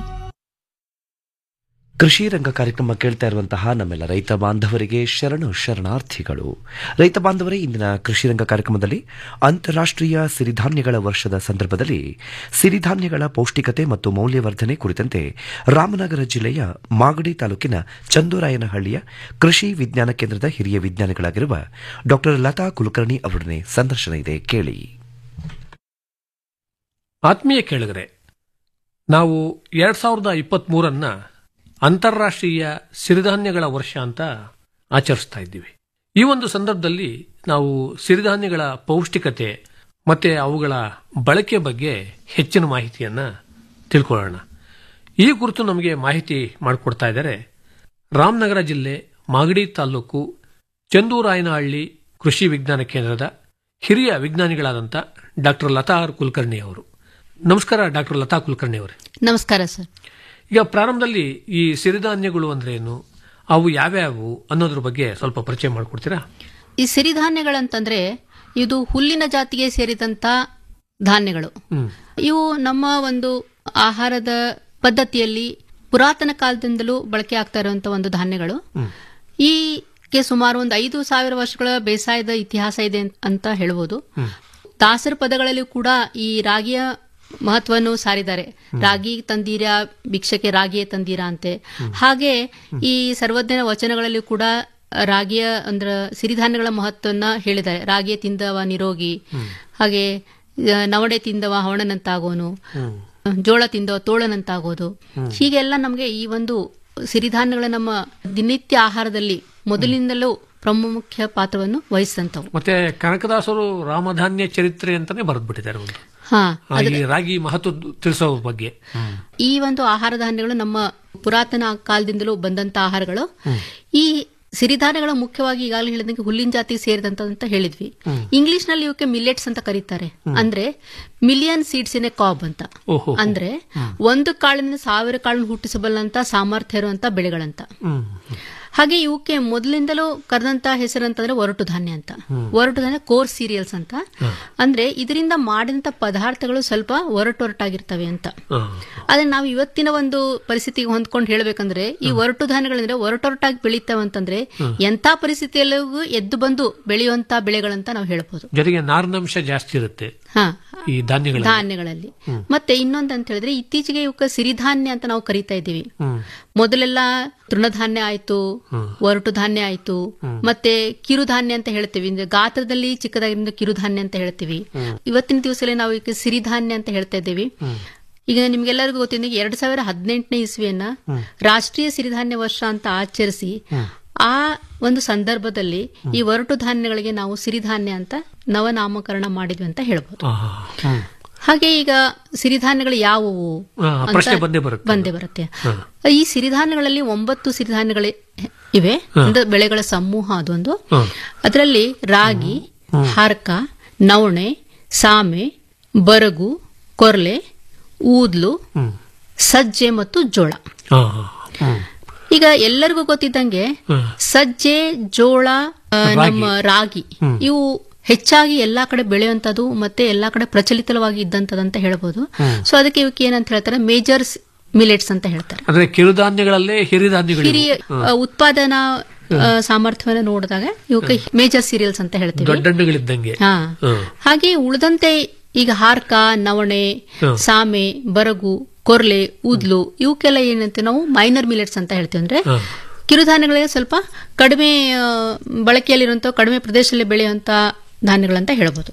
ಕೃಷಿ ರಂಗ ಕಾರ್ಯಕ್ರಮ ಕೇಳ್ತಾ ಇರುವಂತಹ ನಮ್ಮೆಲ್ಲ ರೈತ ಬಾಂಧವರಿಗೆ ಶರಣು ಶರಣಾರ್ಥಿಗಳು ರೈತ ಬಾಂಧವರೇ ಇಂದಿನ ಕೃಷಿ ರಂಗ ಕಾರ್ಯಕ್ರಮದಲ್ಲಿ ಅಂತಾರಾಷ್ಟ್ರೀಯ ಸಿರಿಧಾನ್ಯಗಳ ವರ್ಷದ ಸಂದರ್ಭದಲ್ಲಿ ಸಿರಿಧಾನ್ಯಗಳ ಪೌಷ್ಟಿಕತೆ ಮತ್ತು ಮೌಲ್ಯವರ್ಧನೆ ಕುರಿತಂತೆ ರಾಮನಗರ ಜಿಲ್ಲೆಯ ಮಾಗಡಿ ತಾಲೂಕಿನ ಚಂದೂರಾಯನಹಳ್ಳಿಯ ಕೃಷಿ ವಿಜ್ಞಾನ ಕೇಂದ್ರದ ಹಿರಿಯ ವಿಜ್ಞಾನಿಗಳಾಗಿರುವ ಡಾ ಲತಾ ಕುಲಕರ್ಣಿ ಅವರೊಡನೆ ಸಂದರ್ಶನ ಇದೆ ಕೇಳಿ ಆತ್ಮೀಯ ಕೇಳಿಗರೆ ನಾವು ಎರಡ್ ಸಾವಿರದ ಇಪ್ಪತ್ತ್ಮೂರನ್ನ ಅಂತಾರಾಷ್ಟ್ರೀಯ ಸಿರಿಧಾನ್ಯಗಳ ವರ್ಷ ಅಂತ ಆಚರಿಸ್ತಾ ಇದ್ದೀವಿ ಈ ಒಂದು ಸಂದರ್ಭದಲ್ಲಿ ನಾವು ಸಿರಿಧಾನ್ಯಗಳ ಪೌಷ್ಟಿಕತೆ ಮತ್ತೆ ಅವುಗಳ ಬಳಕೆ ಬಗ್ಗೆ ಹೆಚ್ಚಿನ ಮಾಹಿತಿಯನ್ನ ತಿಳ್ಕೊಳ್ಳೋಣ ಈ ಕುರಿತು ನಮಗೆ ಮಾಹಿತಿ ಮಾಡಿಕೊಡ್ತಾ ಇದ್ದಾರೆ ರಾಮನಗರ ಜಿಲ್ಲೆ ಮಾಗಡಿ ತಾಲೂಕು ಚಂದೂರಾಯನಹಳ್ಳಿ ಕೃಷಿ ವಿಜ್ಞಾನ ಕೇಂದ್ರದ ಹಿರಿಯ ವಿಜ್ಞಾನಿಗಳಾದಂಥ ಡಾಕ್ಟರ್ ಲತಾ ಆರ್ ಕುಲಕರ್ಣಿ ಅವರು ನಮಸ್ಕಾರ ಡಾಕ್ಟರ್ ಲತಾ ಕುಲಕರ್ಣಿ ಅವರೇ ನಮಸ್ಕಾರ ಸರ್ ಈಗ ಪ್ರಾರಂಭದಲ್ಲಿ ಈ ಸಿರಿಧಾನ್ಯಗಳು ಅಂದ್ರೆ ಏನು ಅವು ಯಾವ್ಯಾವು ಅನ್ನೋದ್ರ ಬಗ್ಗೆ ಸ್ವಲ್ಪ ಪರಿಚಯ ಮಾಡಿಕೊಡ್ತೀರಾ ಈ ಸಿರಿಧಾನ್ಯಗಳಂತಂದ್ರೆ ಇದು ಹುಲ್ಲಿನ ಜಾತಿಗೆ ಸೇರಿದಂತ ಧಾನ್ಯಗಳು ಹ್ಮ್ ಇವು ನಮ್ಮ ಒಂದು ಆಹಾರದ ಪದ್ಧತಿಯಲ್ಲಿ ಪುರಾತನ ಕಾಲದಿಂದಲೂ ಬಳಕೆ ಆಗ್ತಾ ಇರುವಂತ ಒಂದು ಧಾನ್ಯಗಳು ಹ್ಮ್. ಈಗೆ ಸುಮಾರು ಒಂದು ಐದು ಸಾವಿರ ವರ್ಷಗಳ ಬೇಸಾಯದ ಇತಿಹಾಸ ಇದೆ ಅಂತ ಹೇಳ್ಬೋದು ಹ್ಮ್. ದಾಸರ ಪದಗಳಲ್ಲಿ ಕೂಡ ಈ ರಾಗಿಯ ಮಹತ್ವವನ್ನು ಸಾರಿದ್ದಾರೆ ರಾಗಿ ತಂದೀರಾ ಭಿಕ್ಷಕ್ಕೆ ರಾಗಿಯೇ ತಂದೀರಾ ಅಂತೆ ಹಾಗೆ ಈ ಸರ್ವಜ್ಞನ ವಚನಗಳಲ್ಲಿ ಕೂಡ ರಾಗಿಯ ಅಂದ್ರ ಸಿರಿಧಾನ್ಯಗಳ ಮಹತ್ವವನ್ನ ಹೇಳಿದ್ದಾರೆ ರಾಗಿಯ ತಿಂದವ ನಿರೋಗಿ ಹಾಗೆ ಆ, ನವಣೆ ತಿಂದವ ಹವಣನಂತಾಗೋನು ಜೋಳ ತಿಂದವ ತೋಳನಂತಾಗೋದು ಹೀಗೆಲ್ಲ ನಮಗೆ ಈ ಒಂದು ಸಿರಿಧಾನ್ಯಗಳ ನಮ್ಮ ದಿನನಿತ್ಯ ಆಹಾರದಲ್ಲಿ ಮೊದಲಿನಿಂದಲೂ ಪ್ರಮುಖ ಪಾತ್ರವನ್ನು ವಹಿಸಿದಂತವು ಮತ್ತೆ ಕನಕದಾಸರು ರಾಮಧಾನ್ಯ ಚರಿತ್ರೆ ಅಂತಾನೆ ಬರೆದ್ಬಿಟ್ಟಿದ್ದಾರೆ ಒಂದು ಹಾ ಆ, ಈ ರಾಗಿ ಮಹತ್ವ ತಿಳಿಸೋ ಬಗ್ಗೆ ಈ ಒಂದು ಆಹಾರ ಧಾನ್ಯಗಳು ನಮ್ಮ ಪುರಾತನ ಕಾಲದಿಂದಲೂ ಬಂದಂತ ಆಹಾರಗಳು ಈ ಸಿರಿಧಾನ್ಯಗಳ ಮುಖ್ಯವಾಗಿ ಈಗಾಗಲೇ ಹೇಳಿದಂಗೆ ಹುಲ್ಲಿನ ಜಾತಿ ಸೇರಿದಂತ ಅಂತ ಹೇಳಿದ್ವಿ ಇಂಗ್ಲಿಷ್ ನಲ್ಲಿ ಇವಕ್ಕೆ ಮಿಲೆಟ್ಸ್ ಅಂತ ಕರೀತಾರೆ ಅಂದ್ರೆ million seeds in a cob ಅಂತ ಓಹೋ ಅಂದ್ರೆ ಒಂದು ಕಾಳಿನಿಂದ ಸಾವಿರ ಕಾಳನ್ನು ಹುಟ್ಟಿಸಬಲ್ಲಂತ ಸಾಮರ್ಥ್ಯ ಇರುವಂತ ಬೆಳೆಗಳಂತ ಹಾಗೆ ಇವಕ್ಕೆ ಮೊದಲಿಂದಲೂ ಕರೆದಂತ ಹೆಸರಂತಂದ್ರೆ ಒರಟು ಧಾನ್ಯ ಅಂತ ಒರಟು ಧಾನ್ಯ ಕೋರ್ ಸೀರಿಯಲ್ಸ್ ಅಂತ ಅಂದ್ರೆ ಇದರಿಂದ ಮಾಡಿದಂತ ಪದಾರ್ಥಗಳು ಸ್ವಲ್ಪ ಒರಟೊರಟಾಗಿರ್ತವೆ ಅಂತ ಆದ್ರೆ ನಾವು ಇವತ್ತಿನ ಒಂದು ಪರಿಸ್ಥಿತಿಗೆ ಹೊಂದ್ಕೊಂಡು ಹೇಳ್ಬೇಕಂದ್ರೆ ಈ ಒರಟು ಧಾನ್ಯಗಳಂದ್ರೆ ಒರಟೊರಟಾಗಿ ಬೆಳೀತಾವ ಅಂತಂದ್ರೆ ಎಂತ ಪರಿಸ್ಥಿತಿಯಲ್ಲೂ ಎದ್ದು ಬಂದು ಬೆಳೆಯುವಂತ ಬೆಳೆಗಳಂತ ನಾವು ಹೇಳ್ಬೋದು ಜೊತೆಗೆ ನಾರಿನಂಶ ಜಾಸ್ತಿ ಇರುತ್ತೆ ಹಾ ಈ ಧಾನ್ಯಗಳ ಧಾನ್ಯಗಳಲ್ಲಿ ಮತ್ತೆ ಇನ್ನೊಂದು ಅಂತ ಹೇಳಿದ್ರೆ ಇತ್ತೀಚೆಗೆ ಇವಕ್ಕ ಸಿರಿಧಾನ್ಯ ಅಂತ ನಾವು ಕರಿತಾ ಇದ್ದೀವಿ ಮೊದಲೆಲ್ಲ ತೃಣಧಾನ್ಯ ಆಯ್ತು ಒರಟು ಧಾನ್ಯ ಆಯ್ತು ಮತ್ತೆ ಕಿರುಧಾನ್ಯ ಅಂತ ಹೇಳ್ತೀವಿ ಅಂದ್ರೆ ಗಾತ್ರದಲ್ಲಿ ಚಿಕ್ಕದಾಗಿರಿಂದ ಕಿರುಧಾನ್ಯ ಅಂತ ಹೇಳ್ತೀವಿ ಇವತ್ತಿನ ದಿವಸದಲ್ಲಿ ನಾವು ಈಗ ಸಿರಿಧಾನ್ಯ ಅಂತ ಹೇಳ್ತಾ ಇದ್ದೀವಿ ಈಗ ನಿಮ್ಗೆಲ್ಲರಿಗೂ ಗೊತ್ತಿದೆ ಎರಡ್ ಸಾವಿರ ಹದಿನೆಂಟನೇ ಇಸ್ವಿಯನ್ನ ರಾಷ್ಟ್ರೀಯ ಸಿರಿಧಾನ್ಯ ವರ್ಷ ಅಂತ ಆಚರಿಸಿ ಆ ಒಂದು ಸಂದರ್ಭದಲ್ಲಿ ಈ ಒರಟು ಧಾನ್ಯಗಳಿಗೆ ನಾವು ಸಿರಿಧಾನ್ಯ ಅಂತ ನವನಾಮಕರಣ ಮಾಡಿದ್ವಿ ಅಂತ ಹೇಳ್ಬೋದು ಹಾಗೆ ಈಗ ಸಿರಿಧಾನ್ಯಗಳು ಯಾವುವು ಆ, ಅಂತ ಪ್ರಶ್ನೆ ಬಂದೇ ಬರುತ್ತೆ. ಬಂದೇ ಬರುತ್ತೆ ಈ ಸಿರಿಧಾನ್ಯಗಳಲ್ಲಿ ಒಂಬತ್ತು ಸಿರಿಧಾನ್ಯಗಳು ಇವೆ ಅಂದ್ರೆ ಬೆಳೆಗಳ ಸಮೂಹ ಅದೊಂದು ಅದರಲ್ಲಿ ರಾಗಿ ಹಾರ್ಕ ನವಣೆ ಸಾಮೆ ಬರಗು ಕೊರ್ಲೆ ಊದ್ಲು ಸಜ್ಜೆ ಮತ್ತು ಜೋಳ ಈಗ ಎಲ್ಲರಿಗೂ ಗೊತ್ತಿದ್ದಂಗೆ ಸಜ್ಜೆ ಜೋಳ ಆ, ನಮ್ಮ ರಾಗಿ ಇವು ಹೆಚ್ಚಾಗಿ ಎಲ್ಲಾ ಕಡೆ ಬೆಳೆಯುವಂತದ್ದು ಮತ್ತೆ ಎಲ್ಲಾ ಕಡೆ ಪ್ರಚಲಿತವಾಗಿ ಇದ್ದಂತದಂತ ಹೇಳ್ಬೋದು ಸೊ ಅದಕ್ಕೆ ಇವಕ್ಕೆ ಏನಂತ ಹೇಳ್ತಾರೆ ಮೇಜರ್ ಮಿಲೆಟ್ಸ್ ಅಂತ ಹೇಳ್ತಾರೆ ಅಂದ್ರೆ ಕಿರುಧಾನ್ಯಗಳಲ್ಲೇ ಹಿರಿಧಾನ್ಯಗಳು ಹಿರಿಯ ಆ, ಉತ್ಪಾದನಾ ಆ, ಸಾಮರ್ಥ್ಯವನ್ನ ನೋಡಿದಾಗ ಇವಕ್ಕೆ ಮೇಜರ್ ಸೀರಿಯಲ್ಸ್ ಅಂತ ಹೇಳ್ತೀವಿ ದೊಡ್ಡಣ್ಣಗಳಿದ್ದಂಗೆ ಹಾ ಹ್ಮ್. ಹಾಗೆ ಉಳಿದಂತೆ ಈಗ ಹಾರ್ಕ ನವಣೆ ಹ್ಮ್. ಸಾಮೆ ಬರಗು ಕೊರ್ಲೆ ಊದ್ಲು ಇವಕ್ಕೆಲ್ಲ ಏನಂತೆ ನಾವು ಮೈನರ್ ಮಿಲೆಟ್ಸ್ ಅಂತ ಹೇಳ್ತೀವಿ ಅಂದ್ರೆ ಹ್ಮ್. ಕಿರುಧಾನ್ಯಗಳಿಗೆ ಸ್ವಲ್ಪ ಕಡಿಮೆ ಆ, ಬಳಕೆಯಲ್ಲಿರುವಂತ ಕಡಿಮೆ ಪ್ರದೇಶದಲ್ಲಿ ಬೆಳೆಯುವಂತ ಧಾನ್ಯಗಳಂತ ಹೇಳ್ಬೋದು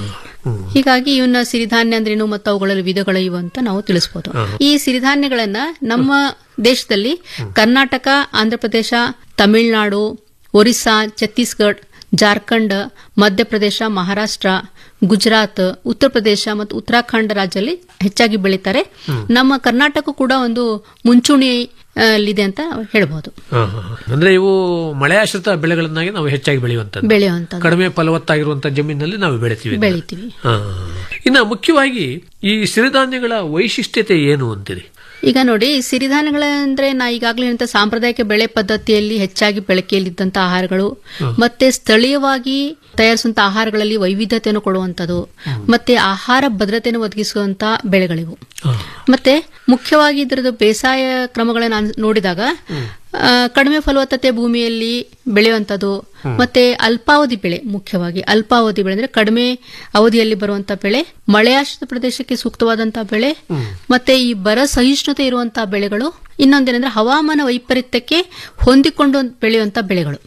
ಹೀಗಾಗಿ ಇವನ್ನ ಸಿರಿಧಾನ್ಯ ಅಂದ್ರೇನು ಮತ್ತು ಅವುಗಳಲ್ಲಿ ವಿಧಗಳು ಇವು ಅಂತ ನಾವು ತಿಳಿಸಬಹುದು ಈ ಸಿರಿಧಾನ್ಯಗಳನ್ನ ನಮ್ಮ ದೇಶದಲ್ಲಿ ಕರ್ನಾಟಕ ಆಂಧ್ರಪ್ರದೇಶ ತಮಿಳುನಾಡು ಒರಿಸ್ಸಾ ಛತ್ತೀಸ್ಗಢ ಜಾರ್ಖಂಡ್ ಮಧ್ಯಪ್ರದೇಶ ಮಹಾರಾಷ್ಟ್ರ ಗುಜರಾತ್ ಉತ್ತರ ಪ್ರದೇಶ ಮತ್ತು ಉತ್ತರಾಖಂಡ ರಾಜ್ಯದಲ್ಲಿ ಹೆಚ್ಚಾಗಿ ಬೆಳೀತಾರೆ ನಮ್ಮ ಕರ್ನಾಟಕ ಕೂಡ ಒಂದು ಮುಂಚೂಣಿ ಆ, ಅಲ್ಲಿದೆ ಅಂತ ಹೇಳ್ಬೋದು ಹಾ, ಹಾ, ಹಾ. ಅಂದ್ರೆ ಇವು ಮಳೆಯಾಶ್ರಿತ ಬೆಳೆಗಳನ್ನಾಗಿ ನಾವು ಹೆಚ್ಚಾಗಿ ಬೆಳೆಯುವಂತದ್ದು ಬೆಳೆಯುವಂಥದ್ದು ಕಡಿಮೆ ಫಲವತ್ತಾಗಿರುವಂತ ಜಮೀನಿನಲ್ಲಿ ನಾವು ಬೆಳಿತೀವಿ ಇದನ್ನ. ಬೆಳಿತೀವಿ ಹಾ. ಇನ್ನ ಮುಖ್ಯವಾಗಿ ಈ ಸಿರಿಧಾನ್ಯಗಳ ವೈಶಿಷ್ಟ್ಯತೆ ಏನು ಅಂತೀರಿ ಈಗ ನೋಡಿ ಸಿರಿಧಾನ್ಯಗಳ ಅಂದ್ರೆ ನಾ ಈಗಾಗಲೇ ಹೇಳಿದಂತ ಸಾಂಪ್ರದಾಯಿಕ ಬೆಳೆ ಪದ್ಧತಿಯಲ್ಲಿ ಹೆಚ್ಚಾಗಿ ಬಳಕೆಯಲ್ಲಿದ್ದಂತ ಆಹಾರಗಳು ಮತ್ತೆ ಸ್ಥಳೀಯವಾಗಿ ತಯಾರಿಸುವಂತ ಆಹಾರಗಳಲ್ಲಿ ವೈವಿಧ್ಯತೆಯನ್ನು ಕೊಡುವಂಥದ್ದು ಮತ್ತೆ ಆಹಾರ ಭದ್ರತೆಯನ್ನು ಒದಗಿಸುವಂತ ಬೆಳೆಗಳಿವು ಮತ್ತೆ ಮುಖ್ಯವಾಗಿ ಇದರದ್ದು ಬೇಸಾಯ ಕ್ರಮಗಳನ್ನ ನಾನ್ ನೋಡಿದಾಗ ಆ, ಕಡಿಮೆ ಫಲವತ್ತತೆ ಭೂಮಿಯಲ್ಲಿ ಬೆಳೆಯುವಂಥದ್ದು ಮತ್ತೆ ಅಲ್ಪಾವಧಿ ಬೆಳೆ ಮುಖ್ಯವಾಗಿ ಅಲ್ಪಾವಧಿ ಬೆಳೆ ಅಂದ್ರೆ ಕಡಿಮೆ ಅವಧಿಯಲ್ಲಿ ಬರುವಂತ ಬೆಳೆ ಮಳೆಯಾಶ್ರಿತ ಪ್ರದೇಶಕ್ಕೆ ಸೂಕ್ತವಾದಂತಹ ಬೆಳೆ ಮತ್ತೆ ಈ ಬರ ಸಹಿಷ್ಣುತೆ ಇರುವಂತಹ ಬೆಳೆಗಳು ಇನ್ನೊಂದೇನೆಂದ್ರೆ ಹವಾಮಾನ ವೈಪರೀತ್ಯಕ್ಕೆ ಹೊಂದಿಕೊಂಡು ಬೆಳೆಯುವಂತ ಬೆಳೆಗಳು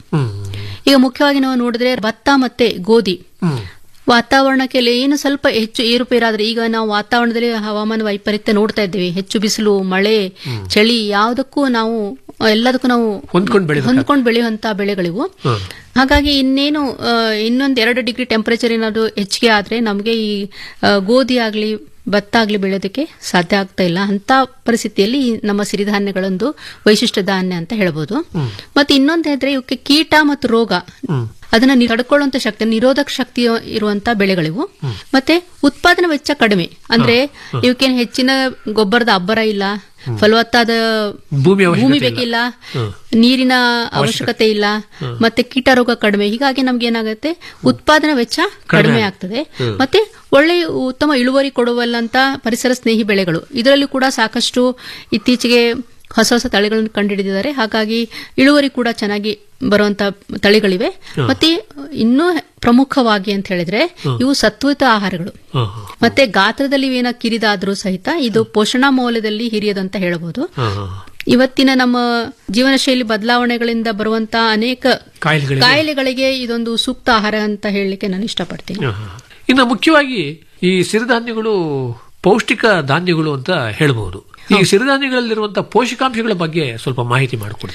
ಈಗ ಮುಖ್ಯವಾಗಿ ನಾವು ನೋಡಿದ್ರೆ ಭತ್ತ ಮತ್ತೆ ಗೋಧಿ ವಾತಾವರಣಕ್ಕೆ ಏನು ಸ್ವಲ್ಪ ಹೆಚ್ಚು ಏರುಪೇರಾದ್ರೆ ಈಗ ನಾವು ವಾತಾವರಣದಲ್ಲಿ ಹವಾಮಾನ ವೈಪರೀತ್ಯ ನೋಡ್ತಾ ಇದ್ದೀವಿ ಹೆಚ್ಚು ಬಿಸಿಲು ಮಳೆ ಚಳಿ ಯಾವುದಕ್ಕೂ ನಾವು ಎಲ್ಲದಕ್ಕೂ ನಾವು ಹೊಂದ್ಕೊಂಡು ಬೆಳಿಬೇಕು. ಹೊಂದ್ಕೊಂಡು ಬೆಳೆಯುವಂತ ಬೆಳೆಗಳಿವು ಹಾಗಾಗಿ ಇನ್ನೇನು ಆ, ಇನ್ನೊಂದ್ ಎರಡು ಡಿಗ್ರಿ ಟೆಂಪರೇಚರ್ ಏನಾದ್ರು ಹೆಚ್ಚಿಗೆ ಆದ್ರೆ ನಮಗೆ ಈ ಆ, ಗೋಧಿ ಆಗ್ಲಿ ಭತ್ತ ಆಗ್ಲಿ ಬೆಳೆಯೋದಕ್ಕೆ ಸಾಧ್ಯ ಆಗ್ತಾ ಇಲ್ಲ ಅಂತ ಪರಿಸ್ಥಿತಿಯಲ್ಲಿ ಈ ನಮ್ಮ ಸಿರಿಧಾನ್ಯಗಳೊಂದು ವೈಶಿಷ್ಟ್ಯ ಧಾನ್ಯ ಅಂತ ಹೇಳ್ಬೋದು ಮತ್ತೆ ಇನ್ನೊಂದು ಹೇಳಿದ್ರೆ ಇವಕ್ಕೆ ಕೀಟ ಮತ್ತು ರೋಗ ಅದನ್ನ ನಿ- ತಡ್ಕೊಳ್ಳುವಂತ ಶಕ್ತಿ ನಿರೋಧಕ ಶಕ್ತಿ ಇರುವಂತ ಬೆಳೆಗಳಿವು ಮತ್ತೆ ಉತ್ಪಾದನಾ ವೆಚ್ಚ ಕಡಿಮೆ ಅಂದ್ರೆ ಇವಕ್ಕೇನು ಹೆಚ್ಚಿನ ಗೊಬ್ಬರದ ಅಬ್ಬರ ಇಲ್ಲ ಫಲವತ್ತಾದ ಭೂಮಿ ಅವಶ್ಯಕತೆ ಭೂಮಿ ಇಲ್ಲ. ಬೇಕಿಲ್ಲ ಹ್ಮ್. ನೀರಿನ ಅವಶ್ಯಕತೆ ಇಲ್ಲ ಮತ್ತೆ ಕೀಟ ರೋಗ ಕಡಿಮೆ ಹೀಗಾಗಿ ನಮ್ಗೆ ಏನಾಗುತ್ತೆ ಉತ್ಪಾದನಾ ವೆಚ್ಚ ಕಡಿಮೆ ಆಗ್ತದೆ ಹ್ಮ್. ಮತ್ತೆ ಒಳ್ಳೆ ಉತ್ತಮ ಇಳುವರಿ ಕೊಡುವಲ್ಲಂತ ಪರಿಸರ ಸ್ನೇಹಿ ಬೆಳೆಗಳು ಇದರಲ್ಲಿ ಕೂಡ ಸಾಕಷ್ಟು ಇತ್ತೀಚೆಗೆ ಹೊಸ ಹೊಸ ತಳಿಗಳನ್ನು ಕಂಡುಹಿಡಿದಿದ್ದಾರೆ ಹಾಗಾಗಿ ಇಳುವರಿ ಕೂಡ ಚೆನ್ನಾಗಿ ಬರುವಂತ ತಳಿಗಳಿವೆ ಹ್ಮ್. ಮತ್ತೆ ಇನ್ನೂ ಪ್ರಮುಖವಾಗಿ ಅಂತ ಹೇಳಿದ್ರೆ ಇವು ಸತ್ವಿತ ಆಹಾರಗಳು ಹಾ, ಮತ್ತೆ ಗಾತ್ರದಲ್ಲಿ ಏನ ಕಿರಿದಾದ್ರೂ ಸಹಿತ ಇದು ಪೋಷಣಾ ಮೌಲ್ಯದಲ್ಲಿ ಹಿರಿಯದಂತ ಹೇಳಬಹುದು ಹಾ, ಹಾ. ಇವತ್ತಿನ ನಮ್ಮ ಜೀವನ ಶೈಲಿ ಬದಲಾವಣೆಗಳಿಂದ ಬರುವಂತ ಅನೇಕ ಕಾಯಿಲೆಗಳಿಗೆ ಕಾಯಿಲೆಗಳಿಗೆ ಇದೊಂದು ಸೂಕ್ತ ಆಹಾರ ಅಂತ ಹೇಳಲಿಕ್ಕೆ ನಾನು ಇಷ್ಟಪಡ್ತೀನಿ ಹಾ, ಹಾ. ಇನ್ನು ಮುಖ್ಯವಾಗಿ ಈ ಸಿರಿಧಾನ್ಯಗಳು ಪೌಷ್ಟಿಕ ಧಾನ್ಯಗಳು ಅಂತ ಹೇಳ್ಬಹುದು ಈ ಸಿರಿಧಾನ್ಯಗಳಲ್ಲಿರುವಂತಹ ಪೋಷಕಾಂಶಗಳ ಬಗ್ಗೆ ಸ್ವಲ್ಪ ಮಾಹಿತಿ ಮಾಡಿಕೊಡ್ತೀರಾ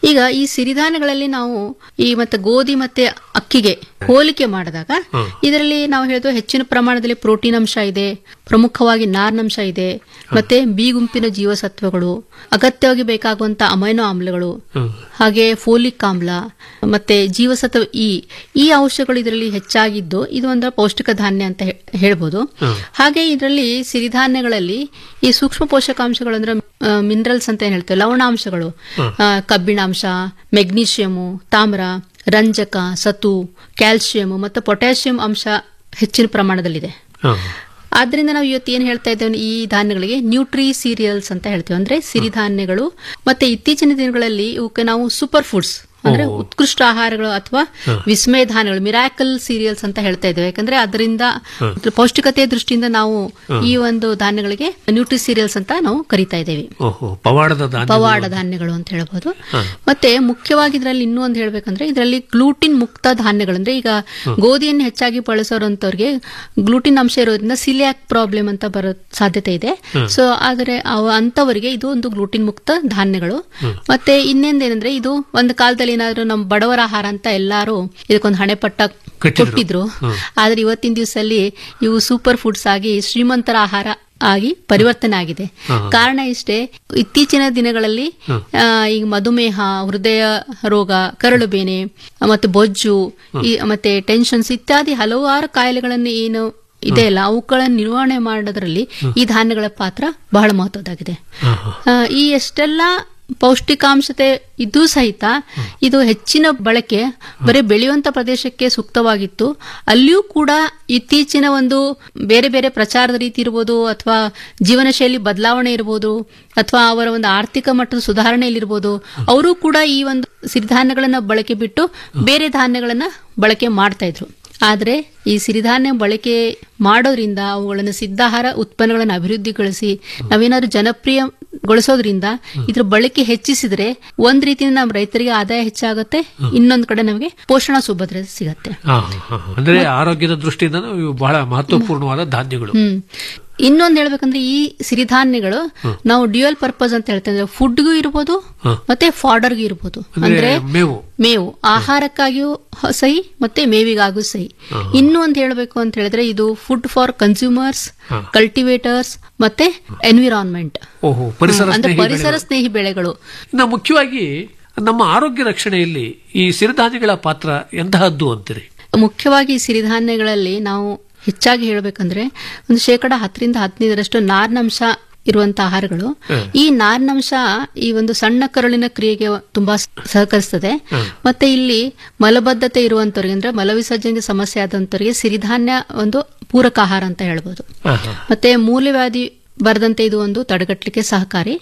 ಈಗ ಈ ಸಿರಿಧಾನ್ಯಗಳಲ್ಲಿ ನಾವು ಈ ಮತ್ತೆ ಗೋಧಿ ಮತ್ತೆ ಅಕ್ಕಿಗೆ ಹೋಲಿಕೆ ಮಾಡಿದಾಗ ಇದರಲ್ಲಿ ನಾವು ಹೇಳಿದ್ವು ಹೆಚ್ಚಿನ ಪ್ರಮಾಣದಲ್ಲಿ ಪ್ರೋಟೀನ್ ಅಂಶ ಇದೆ ಪ್ರಮುಖವಾಗಿ ನಾರಿನಂಶ ಇದೆ ಮತ್ತೆ ಬಿ ಗುಂಪಿನ ಜೀವಸತ್ವಗಳು ಅಗತ್ಯವಾಗಿ ಬೇಕಾಗುವಂತ ಅಮೈನೋ ಆಮ್ಲಗಳು ಹಾಗೆ ಫೋಲಿಕ್ ಆಮ್ಲ ಮತ್ತೆ ಜೀವಸತ್ವ ಇ ಈ ಅಂಶಗಳು ಇದರಲ್ಲಿ ಹೆಚ್ಚಾಗಿದ್ದು ಇದು ಒಂದು ಪೌಷ್ಟಿಕ ಧಾನ್ಯ ಅಂತ ಹೇ- ಹೇಳ್ಬೋದು ಹಾಗೆ ಇದರಲ್ಲಿ ಸಿರಿಧಾನ್ಯಗಳಲ್ಲಿ ಈ ಸೂಕ್ಷ್ಮ ಪೋಷಕಾಂಶಗಳು ಅಂದ್ರೆ ಮಿನರಲ್ಸ್ ಅಂತ ಏನ್ ಹೇಳ್ತೇವೆ ಲವಣಾಂಶಗಳು ಆ, ಕಬ್ಬಿಣಾಂಶ ಮೆಗ್ನೀಷಿಯಮು ತಾಮ್ರ ರಂಜಕ ಸತು ಕ್ಯಾಲ್ಸಿಯಂ ಮತ್ತು ಪೊಟ್ಯಾಷಿಯಂ ಅಂಶ ಹೆಚ್ಚಿನ ಪ್ರಮಾಣದಲ್ಲಿದೆ ಆದ್ರಿಂದ ನಾವು ಇವತ್ತು ಏನ್ ಹೇಳ್ತಾ ಇದ್ದೇವೆ ಈ ಧಾನ್ಯಗಳಿಗೆ ನ್ಯೂಟ್ರಿ ಸೀರಿಯಲ್ಸ್ ಅಂತ ಹೇಳ್ತೇವೆ ಅಂದ್ರೆ ಸಿರಿಧಾನ್ಯಗಳು ಮತ್ತೆ ಇತ್ತೀಚಿನ ದಿನಗಳಲ್ಲಿ ಇವಕ್ಕೆ ನಾವು ಸೂಪರ್ ಫುಡ್ಸ್ ಅಂದ್ರೆ ಓಹೋ. ಉತ್ಕೃಷ್ಟ ಆಹಾರಗಳು ಅಥವಾ ವಿಸ್ಮಯ ಧಾನ್ಯಗಳು ಮಿರಾಕಲ್ ಸೀರಿಯಲ್ಸ್ ಅಂತ ಹೇಳ್ತಾ ಇದ್ದೇವೆ ಯಾಕಂದ್ರೆ ಅದರಿಂದ ಪೌಷ್ಟಿಕತೆಯ ದೃಷ್ಟಿಯಿಂದ ನಾವು ಈ ಒಂದು ಧಾನ್ಯಗಳಿಗೆ ನ್ಯೂಟ್ರಿ ಸೀರಿಯಲ್ಸ್ ಅಂತ ನಾವು ಕರಿತಾ ಇದ್ದೇವೆ ಓಹೋ ಪವಾಡದ ಧಾನ್ಯ ಪವಾಡ ಧಾನ್ಯಗಳು ಅಂತ ಹೇಳ್ಬೋದು ಮತ್ತೆ ಮುಖ್ಯವಾಗಿ ಇದರಲ್ಲಿ ಇನ್ನೂ ಒಂದು ಹೇಳ್ಬೇಕಂದ್ರೆ ಇದರಲ್ಲಿ ಗ್ಲೂಟಿನ್ ಮುಕ್ತ ಧಾನ್ಯಗಳು ಅಂದ್ರೆ ಈಗ ಗೋಧಿಯನ್ನು ಹೆಚ್ಚಾಗಿ ಬಳಸೋರಂತವ್ರಿಗೆ ಗ್ಲೂಟಿನ್ ಅಂಶ ಇರೋದ್ರಿಂದ ಸಿಲಿಯಾಕ್ ಪ್ರಾಬ್ಲಮ್ ಅಂತ ಬರೋ ಸಾಧ್ಯತೆ ಇದೆ ಹ್ಮ್. ಸೊ ಆದರೆ ಅವ ಅಂತವರಿಗೆ ಇದು ಒಂದು ಗ್ಲೂಟಿನ್ ಮುಕ್ತ ಧಾನ್ಯಗಳು ಮತ್ತೆ ಇನ್ನೊಂದೇನಂದ್ರೆ ಇದು ಒಂದು ಕಾಲದಲ್ಲಿ ಏನಾದ್ರು ನಮ್ಮ ಬಡವರ ಆಹಾರ ಅಂತ ಎಲ್ಲಾರು ಇದಕ್ಕೊಂದು ಹಣೆಪಟ್ಟ ಕೊಟ್ಟಿದ್ರು ಆದ್ರೆ ಇವತ್ತಿನ ದಿವಸದಲ್ಲಿ ಇವು ಸೂಪರ್ ಫುಡ್ಸ್ ಆಗಿ ಶ್ರೀಮಂತರ ಆಹಾರ ಆಗಿ ಪರಿವರ್ತನೆ ಆಗಿದೆ ಹಾ. ಕಾರಣ ಇಷ್ಟೇ ಇತ್ತೀಚಿನ ದಿನಗಳಲ್ಲಿ ಹ್ಮ್. ಆ, ಈಗ ಮಧುಮೇಹ ಹೃದಯ ರೋಗ ಕರಳು ಬೇನೆ ಮತ್ತೆ ಬೊಜ್ಜು ಈ ಮತ್ತೆ ಟೆನ್ಷನ್ಸ್ ಇತ್ಯಾದಿ ಹಲವಾರು ಕಾಯಿಲೆಗಳನ್ನು ಏನು ಇದೆ ಅಲ್ಲ ಅವುಗಳನ್ನು ನಿರ್ವಹಣೆ ಮಾಡೋದ್ರಲ್ಲಿ ಈ ಧಾನ್ಯಗಳ ಪಾತ್ರ ಬಹಳ ಮಹತ್ವದಾಗಿದೆ ಆ, ಈ ಎಷ್ಟೆಲ್ಲ ಪೌಷ್ಟಿಕಾಂಶತೆ ಇದ್ದೂ ಸಹಿತ ಇದು ಹೆಚ್ಚಿನ ಬಳಕೆ ಬರೀ ಬೆಳೆಯುವಂತ ಪ್ರದೇಶಕ್ಕೆ ಸೂಕ್ತವಾಗಿತ್ತು ಅಲ್ಲಿಯೂ ಕೂಡ ಇತ್ತೀಚಿನ ಒಂದು ಬೇರೆ ಬೇರೆ ಪ್ರಚಾರದ ರೀತಿ ಇರ್ಬೋದು ಅಥವಾ ಜೀವನ ಶೈಲಿ ಬದಲಾವಣೆ ಇರ್ಬೋದು ಅಥವಾ ಅವರ ಒಂದು ಆರ್ಥಿಕ ಮಟ್ಟದ ಸುಧಾರಣೆಯಲ್ಲಿರ್ಬೋದು ಅವರು ಕೂಡ ಈ ಒಂದು ಸಿರಿಧಾನ್ಯಗಳನ್ನ ಬಳಕೆ ಬಿಟ್ಟು ಬೇರೆ ಧಾನ್ಯಗಳನ್ನ ಬಳಕೆ ಮಾಡ್ತಾ ಇದ್ರು ಆದರೆ ಈ ಸಿರಿಧಾನ್ಯ ಬಳಕೆ ಮಾಡೋದ್ರಿಂದ ಅವುಗಳನ್ನು ಸಿದ್ಧಾಹಾರ ಉತ್ಪನ್ನಗಳನ್ನು ಅಭಿವೃದ್ಧಿಗೊಳಿಸಿ ನಾವೇನಾದ್ರು ಜನಪ್ರಿಯಗೊಳಿಸೋದ್ರಿಂದ ಇದ್ರ ಬಳಕೆ ಹೆಚ್ಚಿಸಿದ್ರೆ ಒಂದ್ ರೀತಿಯಿಂದ ನಮ್ಮ ರೈತರಿಗೆ ಆದಾಯ ಹೆಚ್ಚಾಗುತ್ತೆ ಇನ್ನೊಂದ್ ಕಡೆ ನಮಗೆ ಪೋಷಣ ಸುಭದ್ರತೆ ಸಿಗತ್ತೆ ಹಾ, ಹಾ, ಹಾ. ಅಂದ್ರೆ ಆರೋಗ್ಯದ ದೃಷ್ಟಿಯಿಂದ ಇವು ಬಹಳ ಮಹತ್ವಪೂರ್ಣವಾದ ಧಾನ್ಯಗಳು ಹ್ಮ್ ಇನ್ನೊಂದ್ ಹೇಳ್ಬೇಕಂದ್ರೆ ಈ ಸಿರಿಧಾನ್ಯಗಳು ನಾವು ಡ್ಯೂಯಲ್ ಪರ್ಪಸ್ ಅಂತ ಹೇಳ್ತೇವೆ ಫುಡ್ಗೂ ಇರ್ಬೋದು ಮತ್ತೆ ಫಾಡರ್ಗೂ ಇರ್ಬೋದು ಅಂದ್ರೆ ಅಂದ್ರೆ ಮೇವು ಮೇವು ಆಹಾರಕ್ಕಾಗಿಯೂ ಹ- ಸಹಿ ಮತ್ತೆ ಮೇವಿಗಾಗೂ ಸಹಿ ಇನ್ನು ಒಂದು ಹೇಳಬೇಕು ಅಂತ ಹೇಳಿದ್ರೆ ಇದು ಫುಡ್ ಫಾರ್ ಕನ್ಸ್ಯೂಮರ್ಸ್ ಹಾ. ಕಲ್ಟಿವೇಟರ್ಸ್ ಮತ್ತೆ ಎನ್ವಿರಾನ್ಮೆಂಟ್ ಓಹೋ ಪರಿಸರ ಅಂದ್ರೆ ಸ್ನೇಹಿ ಪರಿಸರ ಬೆಳೆಗಳು. ಸ್ನೇಹಿ ಬೆಳೆಗಳು ಇನ್ನು ಮುಖ್ಯವಾಗಿ ನಮ್ಮ ಆರೋಗ್ಯ ರಕ್ಷಣೆಯಲ್ಲಿ ಈ ಸಿರಿಧಾನ್ಯಗಳ ಪಾತ್ರ ಎಂತಹದ್ದು ಅಂತೀರಿ ಮುಖ್ಯವಾಗಿ ಈ ಸಿರಿಧಾನ್ಯಗಳಲ್ಲಿ ನಾವು ಹೆಚ್ಚಾಗಿ ಹೇಳಬೇಕಂದ್ರೆ ಒಂದು ಶೇಕಡ ಹತ್ತರಿಂದ ಹದಿನೈದರಷ್ಟು ನಾರಿನಂಶ ಇರುವಂತಹ ಆಹಾರಗಳು ಈ ನಾರಿನಂಶ ಈ ಒಂದು ಸಣ್ಣ ಕರುಳಿನ ಕ್ರಿಯೆಗೆ ತುಂಬಾ ಸಹಕರಿಸ್ತದೆ ಮತ್ತೆ ಇಲ್ಲಿ ಮಲಬದ್ಧತೆ ಇರುವಂತವ್ರಿಗೆ ಅಂದ್ರೆ ಮಲವಿಸರ್ಜನೆಗೆ ಸಮಸ್ಯೆ ಆದಂತವರಿಗೆ ಸಿರಿಧಾನ್ಯ ಒಂದು ಪೂರಕ ಆಹಾರ ಅಂತ ಹೇಳ್ಬೋದು ಮತ್ತೆ ಮೂಲವ್ಯಾಧಿ ಬರದಂತೆ ಇದು ಒಂದು ತಡೆಗಟ್ಟಲಿಕ್ಕೆ ಸಹಕಾರಿ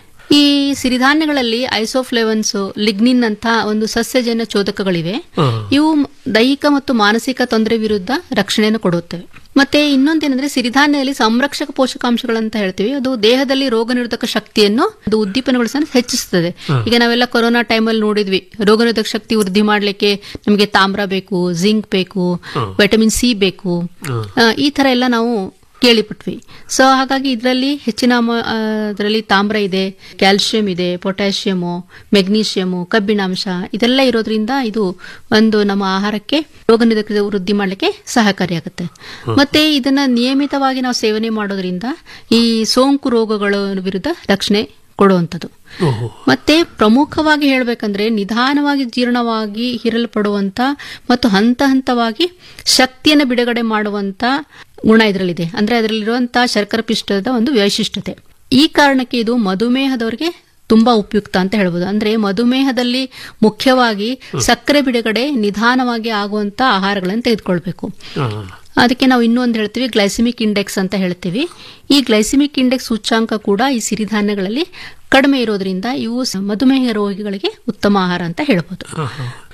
ಈ ಸಿರಿಧಾನ್ಯಗಳಲ್ಲಿ ಐಸೋಫ್ಲೇವನ್ಸ್ ಲಿಗ್ನಿನ್ ಅಂತ ಒಂದು ಸಸ್ಯಜನ್ಯ ಚೋದಕಗಳಿವೆ ಇವು ದೈಹಿಕ ಮತ್ತು ಮಾನಸಿಕ ತೊಂದರೆ ವಿರುದ್ಧ ರಕ್ಷಣೆಯನ್ನು ಕೊಡುತ್ತವೆ ಮತ್ತೆ ಇನ್ನೊಂದೇನಂದ್ರೆ ಸಿರಿಧಾನ್ಯದಲ್ಲಿ ಸಂರಕ್ಷಕ ಪೋಷಕಾಂಶಗಳಂತ ಹೇಳ್ತೀವಿ ಅದು ದೇಹದಲ್ಲಿ ರೋಗ ನಿರೋಧಕ ಶಕ್ತಿಯನ್ನು ಅದು ಉದ್ದೀಪನಗೊಳಿಸಲು ಹೆಚ್ಚಿಸುತ್ತದೆ ಈಗ ನಾವೆಲ್ಲ ಕೊರೋನಾ ಟೈಮಲ್ಲಿ ನೋಡಿದ್ವಿ ರೋಗ ನಿರೋಧಕ ಶಕ್ತಿ ವೃದ್ಧಿ ಮಾಡಲಿಕ್ಕೆ ನಮಗೆ ತಾಮ್ರ ಬೇಕು ಜಿಂಕ್ ಬೇಕು ವಿಟಮಿನ್ ಸಿ ಬೇಕು ಆ, ಈ ತರ ಎಲ್ಲ ನಾವು ಕೇಳಿಬಿಟ್ವಿ ಸೊ ಹಾಗಾಗಿ ಇದರಲ್ಲಿ ಹೆಚ್ಚಿನ ಅದರಲ್ಲಿ ತಾಮ್ರ ಇದೆ ಕ್ಯಾಲ್ಸಿಯಂ ಇದೆ ಪೊಟ್ಯಾಷಿಯಮು ಮೆಗ್ನೀಷಿಯಮು ಕಬ್ಬಿಣಾಂಶ ಇದೆಲ್ಲ ಇರೋದ್ರಿಂದ ಇದು ಒಂದು ನಮ್ಮ ಆಹಾರಕ್ಕೆ ರೋಗ ನಿರೋಧಕ ವೃದ್ಧಿ ಮಾಡಲಿಕ್ಕೆ ಸಹಕಾರಿಯಾಗುತ್ತೆ ಮತ್ತೆ ಇದನ್ನ ನಿಯಮಿತವಾಗಿ ನಾವು ಸೇವನೆ ಮಾಡೋದ್ರಿಂದ ಈ ಸೋಂಕು ರೋಗಗಳ ವಿರುದ್ಧ ರಕ್ಷಣೆ ಕೊಡುವಂಥದ್ದು ಮತ್ತೆ ಪ್ರಮುಖವಾಗಿ ಹೇಳಬೇಕಂದ್ರೆ ನಿಧಾನವಾಗಿ ಜೀರ್ಣವಾಗಿ ಹೀರಲ್ಪಡುವಂತ ಮತ್ತು ಹಂತ ಹಂತವಾಗಿ ಶಕ್ತಿಯನ್ನು ಬಿಡುಗಡೆ ಮಾಡುವಂತ ಗುಣ ಇದರಲ್ಲಿದೆ ಅಂದ್ರೆ ಅದರಲ್ಲಿರುವಂತಹ ಶರ್ಕರ ಪಿಷ್ಟದ ಒಂದು ವೈಶಿಷ್ಟ್ಯತೆ ಈ ಕಾರಣಕ್ಕೆ ಇದು ಮಧುಮೇಹದವರಿಗೆ ತುಂಬಾ ಉಪಯುಕ್ತ ಅಂತ ಹೇಳ್ಬೋದು ಅಂದ್ರೆ ಮಧುಮೇಹದಲ್ಲಿ ಮುಖ್ಯವಾಗಿ ಸಕ್ಕರೆ ಬಿಡುಗಡೆ ನಿಧಾನವಾಗಿ ಆಗುವಂತ ಆಹಾರಗಳನ್ನು ತೆಗೆದುಕೊಳ್ಬೇಕು ಅದಕ್ಕೆ ನಾವು ಇನ್ನೊಂದು ಹೇಳ್ತೀವಿ ಗ್ಲೈಸಿಮಿಕ್ ಇಂಡೆಕ್ಸ್ ಅಂತ ಹೇಳ್ತೀವಿ ಈ ಗ್ಲೈಸಿಮಿಕ್ ಇಂಡೆಕ್ಸ್ ಸೂಚ್ಯಾಂಕ ಕೂಡ ಈ ಸಿರಿಧಾನ್ಯಗಳಲ್ಲಿ ಕಡಿಮೆ ಇರೋದ್ರಿಂದ ಇವು ಸ- ಮಧುಮೇಹ ರೋಗಿಗಳಿಗೆ ಉತ್ತಮ ಆಹಾರ ಅಂತ ಹೇಳ್ಬೋದು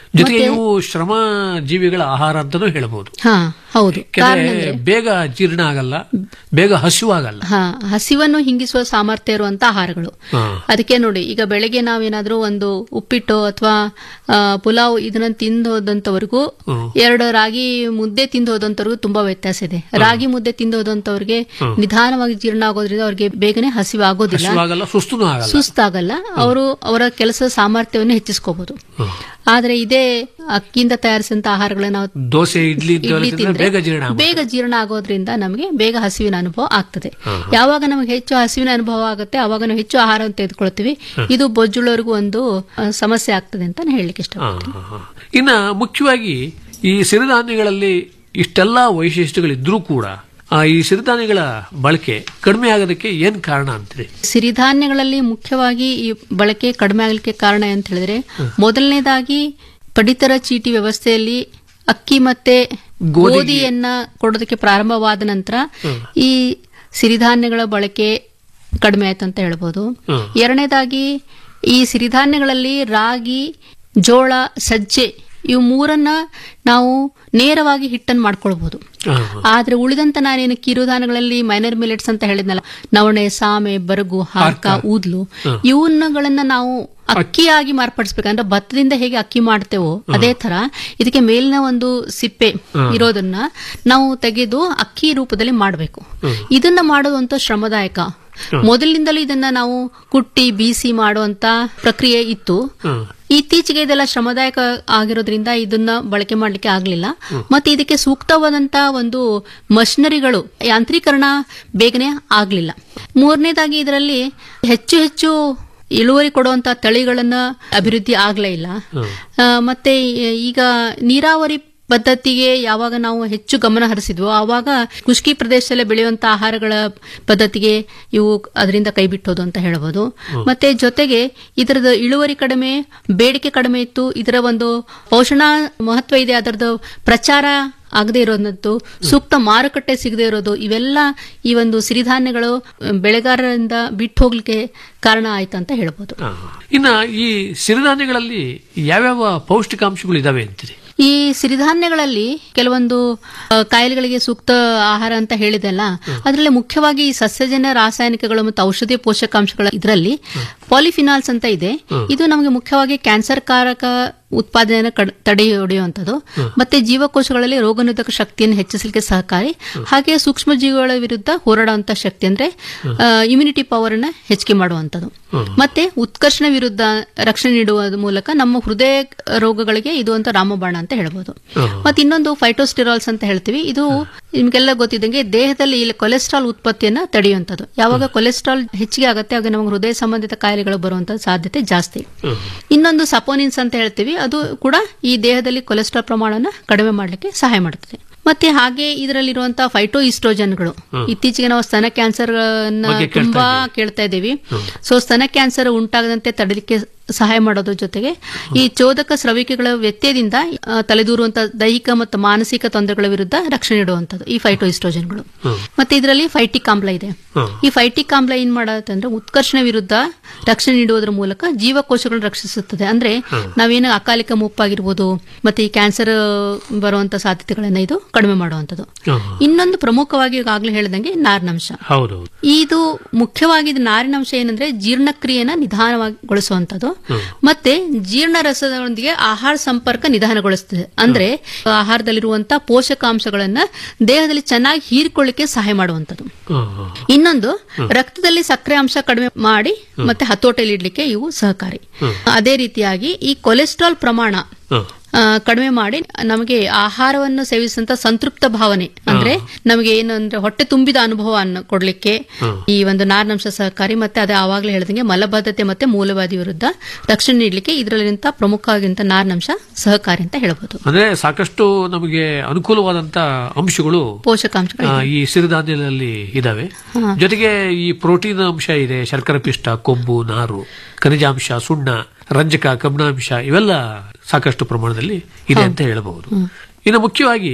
ಜೊತೆಗೆ ಮತ್ತೆ- ಇವು ಶ್ರಮ ಜೀವಿಗಳ ಆಹಾರ ಅಂತಾನೂ ಹೇಳ್ಬೋದು ಹಾ ಹೌದು ಕಾರಣ ಯಾಕಂದ್ರೆ ಅಂದ್ರೆ ಬೇಗ ಜೀರ್ಣ ಆಗಲ್ಲ ಬೇಗ ಹಸಿವಾಗಲ್ಲ ಹಾ ಹಸಿವನ್ನು ಹಿಂಗಿಸುವ ಸಾಮರ್ಥ್ಯ ಇರುವಂತ ಆಹಾರಗಳು ಹಾ. ಅದಕ್ಕೆ ನೋಡಿ ಈಗ ಬೆಳಗ್ಗೆ ನಾವೇನಾದ್ರೂ ಒಂದು ಉಪ್ಪಿಟ್ಟು ಅಥವಾ ಪುಲಾವ್ ಇದನ್ನ ತಿಂದು ಹೋದಂತವರೆಗೂ ಹ್ಮ್. ಎರಡು ರಾಗಿ ಮುದ್ದೆ ತಿಂದು ಹೋದಂತವ್ರಿಗೂ ತುಂಬಾ ವ್ಯತ್ಯಾಸ ಇದೆ ರಾಗಿ ಮುದ್ದೆ ತಿಂದು ಹೋದಂತವ್ರಿಗೆ ಹ್ಮ್. ನಿಧಾನವಾಗಿ ಜೀರ್ಣ ಆಗೋದ್ರಿಂದ ಅವ್ರಿಗೆ ಬೇಗನೆ ಹಸಿವು ಆಗೋದಿಲ್ಲ ಹಸಿವಾಗಲ್ಲ ಸುಸ್ತುನೂ ಆಗಲ್ಲ ಸುಸ್ತಾಗಲ್ಲ ಅವರು ಅವರ ಕೆಲಸದ ಸಾಮರ್ಥ್ಯವನ್ನು ಹೆಚ್ಚಿಸ್ಕೋಬಹುದು ಆದ್ರೆ ಇದೇ ಅಕ್ಕಿಯಿಂದ ತಯಾರಿಸಿದಂತ ಆಹಾರಗಳನ್ನ ನಾವು ದೋಸೆ ಇಡ್ಲಿ ಇಂಥವೆಲ್ಲ ಇಡ್ಲಿ ತಿಂದ್ರೆ ತಿಂದ್ರೆ ಬೇಗ ಜೀರ್ಣ ಆಗುತ್ತೆ. ಬೇಗ ಜೀರ್ಣ ಆಗೋದ್ರಿಂದ ನಮಗೆ ಬೇಗ ಹಸಿವಿನ ಅನುಭವ ಆಗ್ತದೆ ಹಾ, ಯಾವಾಗ ನಮಗೆ ಹೆಚ್ಚು ಹಸಿವಿನ ಅನುಭವ ಆಗುತ್ತೆ ಅವಾಗ ನಾವು ಹೆಚ್ಚು ಆಹಾರ ತೆಗೆದುಕೊಳ್ತೀವಿ ಹಾ. ಇದು ಬೊಜ್ಜುಳವರೆಗೂ ಒಂದು ಆ, ಸಮಸ್ಯೆ ಆಗ್ತದೆ ಅಂತ ನಾನು ಹೇಳಲಿಕ್ಕೆ ಇಷ್ಟ ಹಾ, ಹಾ, ಹಾ. ಇನ್ನ ಮುಖ್ಯವಾಗಿ ಈ ಸಿರಿಧಾನ್ಯಗಳಲ್ಲಿ ಇಷ್ಟೆಲ್ಲಾ ವೈಶಿಷ್ಟ್ಯಗಳಿದ್ರೂ ಕೂಡ ಆ ಈ ಸಿರಿಧಾನ್ಯಗಳ ಬಳಕೆ ಕಡಿಮೆ ಆಗೋದಕ್ಕೆ ಏನ್ ಕಾರಣ ಅಂತೀರಿ ಸಿರಿಧಾನ್ಯಗಳಲ್ಲಿ ಮುಖ್ಯವಾಗಿ ಈ ಬಳಕೆ ಕಡಿಮೆ ಆಗಲಿಕ್ಕೆ ಕಾರಣ ಅಂತ ಹೇಳಿದ್ರೆ ಮೊದಲನೇದಾಗಿ ಪಡಿತರ ಚೀಟಿ ವ್ಯವಸ್ಥೆಯಲ್ಲಿ ಅಕ್ಕಿ ಮತ್ತೆ ಗೋಧಿಗೆ- ಗೋಧಿಯನ್ನ ಕೊಡೋದಕ್ಕೆ ಪ್ರಾರಂಭವಾದ ನಂತರ ಹ್ಮ್. ಈ ಸಿರಿಧಾನ್ಯಗಳ ಬಳಕೆ ಕಡಿಮೆ ಆಯ್ತು ಅಂತ ಹೇಳ್ಬೋದು ಹ್ಮ್. ಎರಡನೇದಾಗಿ ಈ ಸಿರಿಧಾನ್ಯಗಳಲ್ಲಿ ರಾಗಿ ಜೋಳ ಸಜ್ಜೆ ಇವು ಮೂರನ್ನ ನಾವು ನೇರವಾಗಿ ಹಿಟ್ಟನ್ನು ಮಾಡ್ಕೊಳ್ಬಹುದು ಆದ್ರೆ ಉಳಿದಂತ ನಾನೇನು ಕಿರುಧಾನ್ಯಗಳಲ್ಲಿ ಮೈನರ್ ಮಿಲೆಟ್ಸ್ ಅಂತ ಹೇಳಿದ್ನಲ್ಲ ನವಣೆ ಸಾಮೆ ಬರಗು ಹಾರ್ಕ ಊದ್ಲು ಹ. ಇವನ್ನಗಳನ್ನ ನಾವು ಅಕ್ಕಿಯಾಗಿ ಮಾರ್ಪಡಿಸ್ಬೇಕಂದ್ರೆ ಭತ್ತದಿಂದ ಹೇಗೆ ಅಕ್ಕಿ ಮಾಡ್ತೇವೋ ಅದೇ ತರ ಇದಕ್ಕೆ ಮೇಲಿನ ಒಂದು ಸಿಪ್ಪೆ ಹ. ಇರೋದನ್ನ ನಾವು ತೆಗೆದು ಅಕ್ಕಿ ರೂಪದಲ್ಲಿ ಮಾಡಬೇಕು ಹ್ಮ್. ಇದನ್ನ ಮಾಡೋದಂತ ಶ್ರಮದಾಯಕ ಹ್ಮ್. ಮೊದಲಿನಿಂದಲೂ ಇದನ್ನ ನಾವು ಕುಟ್ಟಿ ಬೀಸಿ ಮಾಡುವಂತ ಪ್ರಕ್ರಿಯೆ ಇತ್ತು ಹ್ಮ್. ಇತ್ತೀಚೆಗೆ ಇದೆಲ್ಲ ಶ್ರಮದಾಯಕ ಆಗಿರೋದ್ರಿಂದ ಇದನ್ನ ಬಳಕೆ ಮಾಡ್ಲಿಕ್ಕೆ ಆಗ್ಲಿಲ್ಲ ಹ್ಮ್. ಮತ್ತೆ ಇದಕ್ಕೆ ಸೂಕ್ತವಾದಂತ ಒಂದು ಮಷಿನರಿಗಳು ಯಾಂತ್ರೀಕರಣ ಬೇಗನೆ ಆಗ್ಲಿಲ್ಲ ಮೂರನೇದಾಗಿ ಇದರಲ್ಲಿ ಹೆಚ್ಚು ಹೆಚ್ಚು ಇಳುವರಿ ಕೊಡುವಂತ ತಳಿಗಳನ್ನ ಅಭಿವೃದ್ಧಿ ಆಗ್ಲೇ ಇಲ್ಲ ಆ, ಮತ್ತೆ ಈಗ ನೀರಾವರಿ ಪದ್ಧತಿಗೆ ಯಾವಾಗ ನಾವು ಹೆಚ್ಚು ಗಮನ ಹರಿಸಿದ್ವೋ ಆವಾಗ ಖುಷ್ಕಿ ಪ್ರದೇಶದಲ್ಲೇ ಬೆಳೆಯುವಂತ ಆಹಾರಗಳ ಪದ್ಧತಿಗೆ ಇವು ಅದರಿಂದ ಕೈ ಬಿಟ್ಟೋದು ಅಂತ ಹೇಳ್ಬೋದು ಹ್ಮ್. ಮತ್ತೆ ಜೊತೆಗೆ ಇದರದ ಇಳುವರಿ ಕಡಿಮೆ ಬೇಡಿಕೆ ಕಡಿಮೆ ಇತ್ತು ಇದರ ಒಂದು ಪೋಷಣ ಮಹತ್ವ ಇದೆ ಅದರದ್ದು ಪ್ರಚಾರ ಆಗದೆ ಇರೋದಂತೂ ಸೂಕ್ತ ಮಾರುಕಟ್ಟೆ ಸಿಗದೆ ಇರೋದು ಇವೆಲ್ಲ ಈ ಒಂದು ಸಿರಿಧಾನ್ಯಗಳು ಅಹ್, ಬೆಳೆಗಾರರಿಂದ ಬಿಟ್ಟು ಹೋಗ್ಲಿಕ್ಕೆ ಕಾರಣ ಆಯ್ತು ಅಂತ ಹೇಳ್ಬೋದು ಇನ್ನ ಈ ಸಿರಿಧಾನ್ಯಗಳಲ್ಲಿ ಯಾವ್ಯಾವ ಪೌಷ್ಟಿಕಾಂಶಗಳು ಇದಾವೆ ಅಂತೀರಿ ಈ ಸಿರಿಧಾನ್ಯಗಳಲ್ಲಿ ಕೆಲವೊಂದು ಆ, ಕಾಯಿಲೆಗಳಿಗೆ ಸೂಕ್ತ ಆಹಾರ ಅಂತ ಹೇಳಿದೆಲ್ಲ ಅದರಲ್ಲಿ ಮುಖ್ಯವಾಗಿ ಈ ಸಸ್ಯಜನ್ಯ ರಾಸಾಯನಿಕಗಳು ಮತ್ತು ಔಷಧೀಯ ಪೋಷಕಾಂಶಗಳ ಇದರಲ್ಲಿ ಪಾಲಿಫಿನಾಲ್ಸ್ ಅಂತ ಇದೆ ಹ್ಮ್. ಇದು ನಮಗೆ ಮುಖ್ಯವಾಗಿ ಕ್ಯಾನ್ಸರ್ ಕಾರಕ ಉತ್ಪಾದನೆಯನ್ನು ಕಡ್- ತಡೆ ಹಿಡಿಯುವಂಥದ್ದು ಹ್ಮ್. ಮತ್ತೆ ಜೀವಕೋಶಗಳಲ್ಲಿ ರೋಗನಿರೋಧಕ ಶಕ್ತಿಯನ್ನು ಹೆಚ್ಚಿಸಲಿಕ್ಕೆ ಸಹಕಾರಿ ಹಾಗೆ ಸೂಕ್ಷ್ಮ ಜೀವಿಗಳ ವಿರುದ್ಧ ಹೋರಾಡುವಂತ ಶಕ್ತಿ ಅಂದ್ರೆ ಇಮ್ಯುನಿಟಿ ಪವರ್ ಅನ್ನ ಹೆಚ್ಚಿಗೆ ಮಾಡುವಂಥದ್ದು ಮತ್ತೆ ಉತ್ಕರ್ಷಣ ವಿರುದ್ಧ ರಕ್ಷಣೆ ನೀಡುವ ಮೂಲಕ ನಮ್ಮ ಹೃದಯ ರೋಗಗಳಿಗೆ ಇದು ಅಂತ ರಾಮಬಾಣ ಅಂತ ಹೇಳ್ಬೋದು ಮತ್ತೆ ಇನ್ನೊಂದು ಫೈಟೋಸ್ಟಿರಾಲ್ಸ್ ಅಂತ ಹೇಳ್ತೀವಿ ಇದು ನಿಮ್ಗೆಲ್ಲ ಗೊತ್ತಿದ್ದಂಗೆ ದೇಹದಲ್ಲಿ ಇಲ್ಲಿ ಕೊಲೆಸ್ಟ್ರಾಲ್ ಉತ್ಪತ್ತಿಯನ್ನ ತಡೆಯುವಂಥದ್ದು ಯಾವಾಗ ಕೊಲೆಸ್ಟ್ರಾಲ್ ಹೆಚ್ಚಿಗೆ ಆಗುತ್ತೆ ಆಗ ನಮಗೆ ಹೃದಯ ಸಂಬಂಧಿತ ಕಾಯಿಲೆಗಳು ಬರುವಂತ ಸಾಧ್ಯತೆ ಜಾಸ್ತಿ ಇನ್ನೊಂದು ಸಪೋನಿನ್ಸ್ ಅಂತ ಹೇಳ್ತೀವಿ ಅದು ಕೂಡ ಈ ದೇಹದಲ್ಲಿ ಕೊಲೆಸ್ಟ್ರಾಲ್ ಪ್ರಮಾಣನ ಕಡಿಮೆ ಮಾಡಲಿಕ್ಕೆ ಸಹಾಯ ಮಾಡುತ್ತದೆ ಮತ್ತೆ ಹಾಗೆ ಇದರಲ್ಲಿರುವಂತಹ ಫೈಟೋ ಇಸ್ಟ್ರೋಜನ್ಗಳು ಹ್ಮ್. ಇತ್ತೀಚೆಗೆ ನಾವು ಸ್ತನ ಕ್ಯಾನ್ಸರ್ ಬಗ್ಗೆ ಕೇಳ್ತಾ ತುಂಬಾ ಕೇಳ್ತಾ ಇದ್ದೀವಿ ಸೊ ಸ್ತನ ಕ್ಯಾನ್ಸರ್ ಉಂಟಾಗದಂತೆ ತಡೆಯಲಿಕ್ಕೆ ಸಹಾಯ ಮಾಡೋದ್ರ ಜೊತೆಗೆ ಈ ಚೋದಕ ಸ್ರವಿಕೆಗಳ ವ್ಯತ್ಯಯದಿಂದ ಆ, ತಲೆದೂರುವಂತಹ ದೈಹಿಕ ಮತ್ತು ಮಾನಸಿಕ ತೊಂದರೆಗಳ ವಿರುದ್ಧ ರಕ್ಷಣೆ ನೀಡುವಂಥದ್ದು ಈ ಫೈಟೋ ಇಸ್ಟ್ರೋಜನ್ಗಳು ಮತ್ತೆ ಇದರಲ್ಲಿ ಫೈಟಿಕ್ ಆಮ್ಲ ಇದೆ ಈ ಫೈಟಿಕ್ ಆಮ್ಲ ಏನ್ ಮಾಡತ್ತಂದ್ರೆ ಉತ್ಕರ್ಷಣ ವಿರುದ್ಧ ರಕ್ಷಣೆ ನೀಡುವುದರ ಮೂಲಕ ಜೀವಕೋಶಗಳನ್ನು ರಕ್ಷಿಸುತ್ತದೆ ಅಂದ್ರೆ ನಾವೇನು ಅಕಾಲಿಕ ಮುಪ್ಪಾಗಿರ್ಬೋದು ಮತ್ತೆ ಈ ಕ್ಯಾನ್ಸರ್ ಬರುವಂತ ಸಾಧ್ಯತೆಗಳನ್ನ ಇದು ಕಡಿಮೆ ಮಾಡುವಂಥದ್ದು ಇನ್ನೊಂದು ಪ್ರಮುಖವಾಗಿ ಈಗಾಗಲೇ ಹೇಳಿದಂಗೆ ನಾರಿನಂಶ ಹೌದೌದು ಇದು ಮುಖ್ಯವಾಗಿ ಇದು ನಾರಿನಂಶ ಏನಂದ್ರೆ ಜೀರ್ಣಕ್ರಿಯೆನ ನಿಧಾನಗೊಳಿಸುವಂಥದ್ದು ಮತ್ತೆ ಜೀರ್ಣ ರಸದೊಂದಿಗೆ ಆಹಾರ ಸಂಪರ್ಕ ನಿಧಾನಗೊಳಿಸ್ತದೆ ಅಂದ್ರೆ ಆಹಾರದಲ್ಲಿರುವಂತಹ ಪೋಷಕಾಂಶಗಳನ್ನ ದೇಹದಲ್ಲಿ ಚೆನ್ನಾಗಿ ಹೀರಿಕೊಳ್ಳಿಕ್ಕೆ ಸಹಾಯ ಮಾಡುವಂಥದ್ದು ಇನ್ನೊಂದು ರಕ್ತದಲ್ಲಿ ಸಕ್ಕರೆ ಅಂಶ ಕಡಿಮೆ ಮಾಡಿ ಮತ್ತೆ ಹತೋಟಿಯಲ್ಲಿ ಇಡ್ಲಿಕ್ಕೆ ಇವು ಸಹಕಾರಿ ಅದೇ ರೀತಿಯಾಗಿ ಈ ಕೊಲೆಸ್ಟ್ರಾಲ್ ಪ್ರಮಾಣ ಆ, ಕಡಿಮೆ ಮಾಡಿ ನಮಗೆ ಆಹಾರವನ್ನು ಸೇವಿಸಿದಂತ ಸಂತೃಪ್ತ ಭಾವನೆ ಅಂದ್ರೆ ನಮಗೆ ಏನು ಅಂದ್ರೆ ಹೊಟ್ಟೆ ತುಂಬಿದ ಅನುಭವವನ್ನು ಕೊಡ್ಲಿಕ್ಕೆ ಈ ಒಂದು ನಾರಿನಂಶ ಸಹಕಾರಿ ಮತ್ತೆ ಅದೇ ಆವಾಗಲೇ ಹೇಳಿದಂಗೆ ಮಲಬದ್ಧತೆ ಮತ್ತೆ ಮೂಲವಾದಿ ವಿರುದ್ಧ ರಕ್ಷಣೆ ನೀಡಲಿಕ್ಕೆ ಇದರಲ್ಲಿಂತ ಪ್ರಮುಖವಾಗಿಂತ ನಾರಿನಂಶ ಸಹಕಾರಿ ಅಂತ ಹೇಳ್ಬೋದು ಅಂದ್ರೆ ಸಾಕಷ್ಟು ನಮಗೆ ಅನುಕೂಲವಾದಂತ ಅಂಶಗಳು ಪೋಷಕಾಂಶಗಳು ಆ, ಈ ಸಿರಿಧಾನ್ಯದಲ್ಲಿ ಇದಾವೆ ಹಾ. ಜೊತೆಗೆ ಈ ಪ್ರೋಟೀನ್ ಅಂಶ ಇದೆ ಶರ್ಕರ ಪಿಷ್ಟ ಕೊಬ್ಬು ನಾರು ಖನಿಜಾಂಶ ಸುಣ್ಣ ರಂಜಕ ಕಬ್ಬಿಣಾಂಶ ಇವೆಲ್ಲ ಸಾಕಷ್ಟು ಪ್ರಮಾಣದಲ್ಲಿ ಇದೆ ಅಂತ ಹೇಳಬಹುದು ಇನ್ನು ಮುಖ್ಯವಾಗಿ